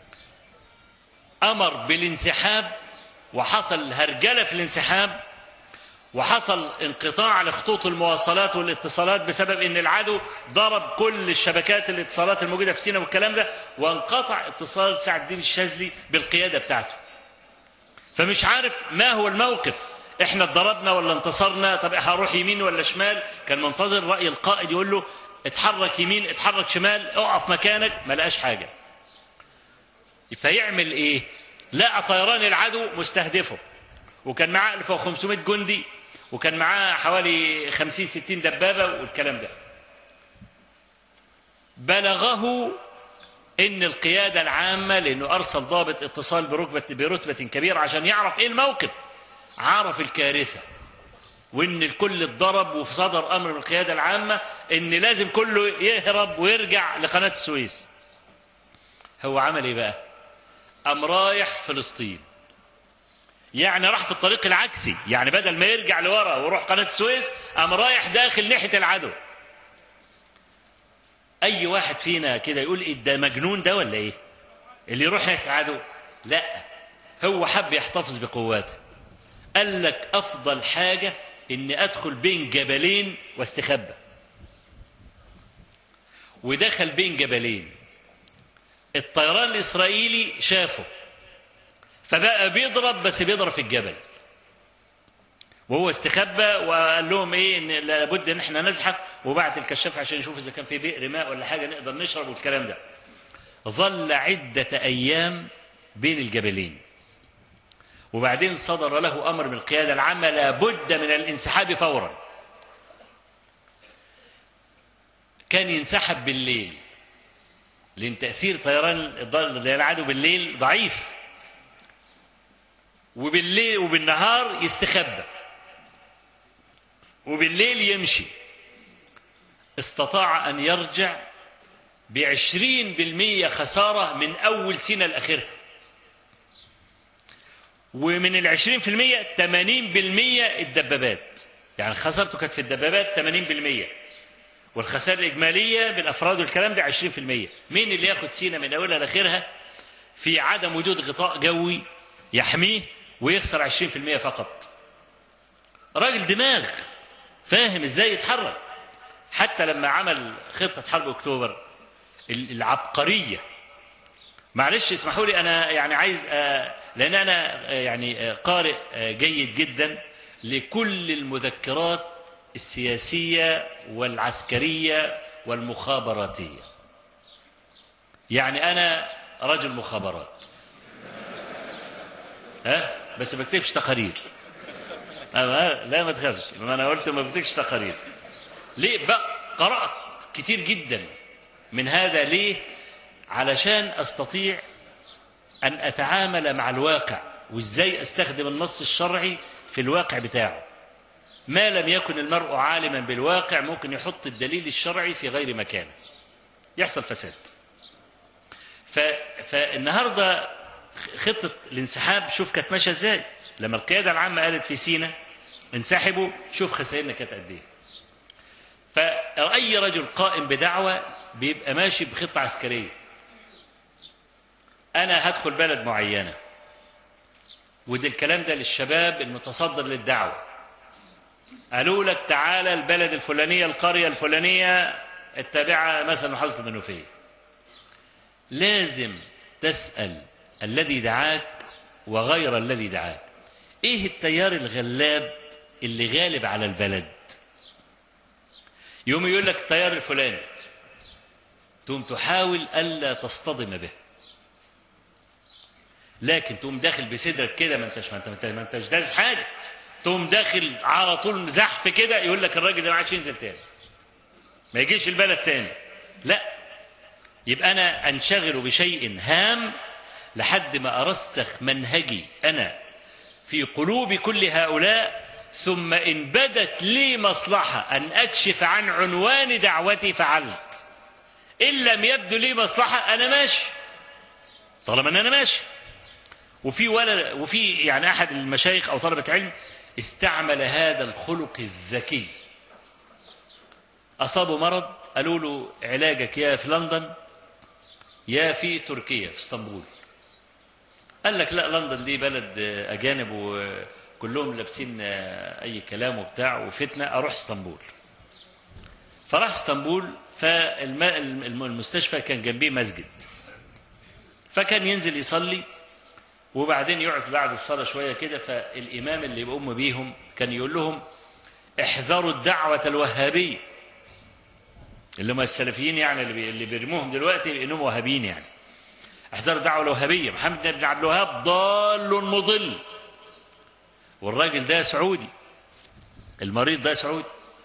امر بالانسحاب وحصل هرجله في الانسحاب وحصل انقطاع لخطوط المواصلات والاتصالات بسبب ان العدو ضرب كل الشبكات الاتصالات الموجوده في سيناء والكلام ده وانقطع اتصال سعد الدين الشاذلي بالقياده بتاعته فمش عارف ما هو الموقف احنا اتضربنا ولا انتصرنا طب هروح يمين ولا شمال كان منتظر راي القائد يقول له اتحرك يمين اتحرك شمال اقف مكانك ما لقاش حاجه فيعمل ايه لقى طيران العدو مستهدفه وكان معاه 1500 جندي وكان معاه حوالي 50 60 دبابه والكلام ده بلغه ان القياده العامه لانه ارسل ضابط اتصال بركبه برتبه كبيره عشان يعرف ايه الموقف عرف الكارثه وان الكل اتضرب وفي صدر امر من القياده العامه ان لازم كله يهرب ويرجع لقناه السويس هو عمل ايه بقى قام رايح فلسطين يعني راح في الطريق العكسي يعني بدل ما يرجع لورا ويروح قناه السويس قام رايح داخل ناحيه العدو اي واحد فينا كده يقول إيه ده مجنون ده ولا ايه اللي يروح ناحيه العدو لا هو حب يحتفظ بقواته قال لك افضل حاجه اني ادخل بين جبلين واستخبى ودخل بين جبلين الطيران الاسرائيلي شافه فبقى بيضرب بس بيضرب في الجبل وهو استخبى وقال لهم ايه ان لابد ان احنا نزحف وبعت الكشاف عشان نشوف اذا كان في بئر ماء ولا حاجه نقدر نشرب والكلام ده ظل عده ايام بين الجبلين وبعدين صدر له امر من القياده العامه لابد من الانسحاب فورا كان ينسحب بالليل لان تاثير طيران العدو بالليل ضعيف وبالليل وبالنهار يستخبى وبالليل يمشي استطاع أن يرجع بعشرين بالمية خسارة من أول سنة لآخرها ومن العشرين في المية تمانين بالمية الدبابات يعني خسارته كانت في الدبابات تمانين بالمية والخسائر الإجمالية بالأفراد والكلام ده عشرين في المية مين اللي ياخد سينا من أولها لآخرها في عدم وجود غطاء جوي يحميه ويخسر عشرين في المية فقط راجل دماغ فاهم ازاي يتحرك حتى لما عمل خطة حرب أكتوبر العبقرية معلش اسمحوا لي أنا يعني عايز لأن أنا يعني قارئ جيد جدا لكل المذكرات السياسية والعسكرية والمخابراتية يعني أنا رجل مخابرات ها بس ما بكتبش تقارير لا ما تخافش ما انا قلت ما بكتبش تقارير ليه بقى قرات كتير جدا من هذا ليه علشان استطيع ان اتعامل مع الواقع وازاي استخدم النص الشرعي في الواقع بتاعه ما لم يكن المرء عالما بالواقع ممكن يحط الدليل الشرعي في غير مكانه يحصل فساد ف... فالنهارده خطه الانسحاب شوف كانت ماشيه ازاي لما القياده العامه قالت في سينا انسحبوا شوف خسائرنا كانت قد ايه فاي رجل قائم بدعوه بيبقى ماشي بخطه عسكريه انا هدخل بلد معينه وده الكلام ده للشباب المتصدر للدعوه قالوا لك تعالى البلد الفلانيه القريه الفلانيه التابعه مثلا محافظه المنوفيه لازم تسال الذي دعاك وغير الذي دعاك ايه التيار الغلاب اللي غالب على البلد يوم يقول لك التيار الفلاني تقوم تحاول الا تصطدم به لكن تقوم داخل بصدرك كده ما انتش ما انت ما انتش داس حاجه تقوم داخل على طول زحف كده يقول لك الراجل ده ما عادش ينزل تاني ما يجيش البلد تاني لا يبقى انا انشغل بشيء هام لحد ما ارسخ منهجي انا في قلوب كل هؤلاء ثم إن بدت لي مصلحة أن أكشف عن عنوان دعوتي فعلت إن لم يبدو لي مصلحة أنا ماشي طالما أن أنا ماشي وفي ولد وفي يعني أحد المشايخ أو طلبة علم استعمل هذا الخلق الذكي أصابه مرض قالوا له علاجك يا في لندن يا في تركيا في اسطنبول قال لك لا لندن دي بلد أجانب وكلهم لابسين أي كلام وبتاع وفتنة أروح اسطنبول فراح اسطنبول فالمستشفى كان جنبيه مسجد فكان ينزل يصلي وبعدين يقعد بعد الصلاة شوية كده فالإمام اللي بيقوم بيهم كان يقول لهم احذروا الدعوة الوهابية اللي هم السلفيين يعني اللي, بي اللي بيرموهم دلوقتي انهم وهابيين يعني احذروا الدعوة الوهابية محمد بن عبد الوهاب ضال مضل والراجل ده سعودي المريض ده سعودي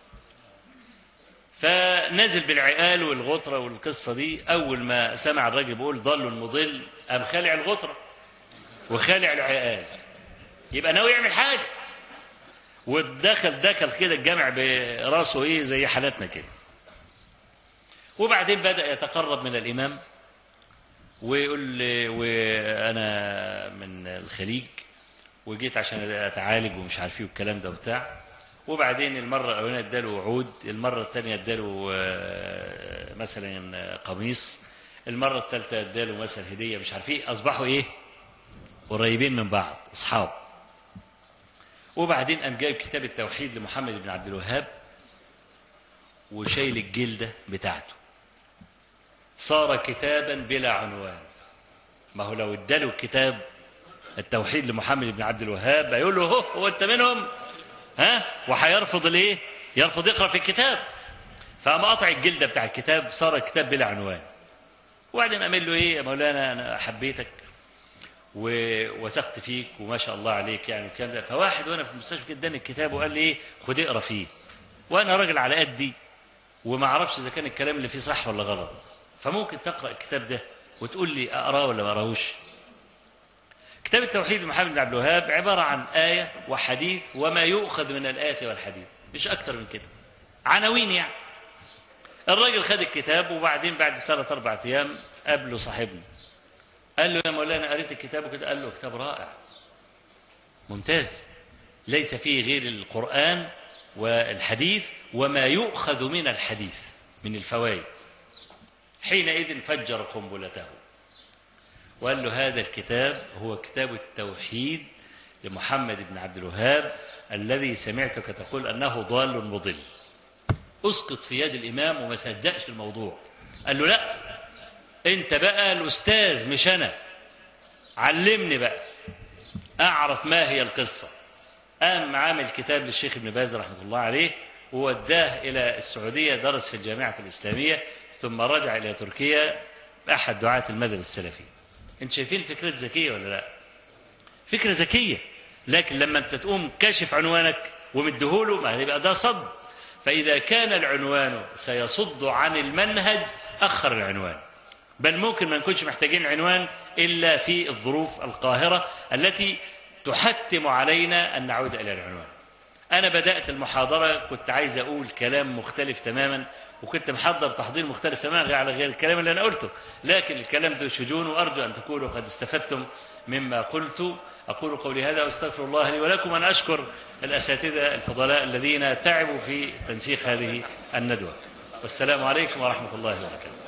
فنزل بالعقال والغطرة والقصة دي أول ما سمع الراجل بيقول ضال مضل قام خالع الغطرة وخالع العقال يبقى ناوي يعمل حاجة ودخل دخل كده الجامع براسه ايه زي حالاتنا كده وبعدين بدأ يتقرب من الإمام ويقول لي وأنا من الخليج وجيت عشان أتعالج ومش عارف ايه والكلام ده وبتاع وبعدين المرة الأولانية اداله وعود المرة الثانية اداله مثلا قميص المرة الثالثة اداله مثلا هدية مش عارف ايه أصبحوا ايه قريبين من بعض أصحاب وبعدين قام جايب كتاب التوحيد لمحمد بن عبد الوهاب وشايل الجلدة بتاعته صار كتابا بلا عنوان ما هو لو اداله الكتاب التوحيد لمحمد بن عبد الوهاب هيقول له هو هو انت منهم ها وهيرفض الايه يرفض يقرا في الكتاب فقام قطع الجلده بتاع الكتاب صار الكتاب بلا عنوان وبعدين قام له ايه يا مولانا انا حبيتك ووثقت فيك وما شاء الله عليك يعني والكلام ده فواحد وانا في المستشفى كده اداني الكتاب وقال لي ايه خد اقرا فيه وانا راجل على قدي وما اعرفش اذا كان الكلام اللي فيه صح ولا غلط فممكن تقرا الكتاب ده وتقول لي اقراه ولا ما اقراهوش كتاب التوحيد لمحمد بن عبد الوهاب عباره عن ايه وحديث وما يؤخذ من الايه والحديث مش اكتر من كده عناوين يعني الراجل خد الكتاب وبعدين بعد ثلاث اربع ايام قابله صاحبنا قال له يا مولانا قريت الكتاب وكده قال له كتاب رائع ممتاز ليس فيه غير القرآن والحديث وما يؤخذ من الحديث من الفوائد حينئذ فجر قنبلته وقال له هذا الكتاب هو كتاب التوحيد لمحمد بن عبد الوهاب الذي سمعتك تقول أنه ضال مضل أسقط في يد الإمام وما صدقش الموضوع قال له لا انت بقى الاستاذ مش انا علمني بقى اعرف ما هي القصه قام عامل كتاب للشيخ ابن باز رحمه الله عليه ووداه الى السعوديه درس في الجامعه الاسلاميه ثم رجع الى تركيا احد دعاه المذهب السلفي انت شايفين فكره ذكيه ولا لا فكره ذكيه لكن لما انت تقوم كاشف عنوانك ومديهوله ما يبقى ده صد فاذا كان العنوان سيصد عن المنهج اخر العنوان بل ممكن ما نكونش محتاجين عنوان إلا في الظروف القاهرة التي تحتم علينا أن نعود إلى العنوان أنا بدأت المحاضرة كنت عايز أقول كلام مختلف تماما وكنت محضر تحضير مختلف تماما على غير الكلام اللي أنا قلته لكن الكلام ذو شجون وأرجو أن تكونوا قد استفدتم مما قلت أقول قولي هذا وأستغفر الله لي ولكم أن أشكر الأساتذة الفضلاء الذين تعبوا في تنسيق هذه الندوة والسلام عليكم ورحمة الله وبركاته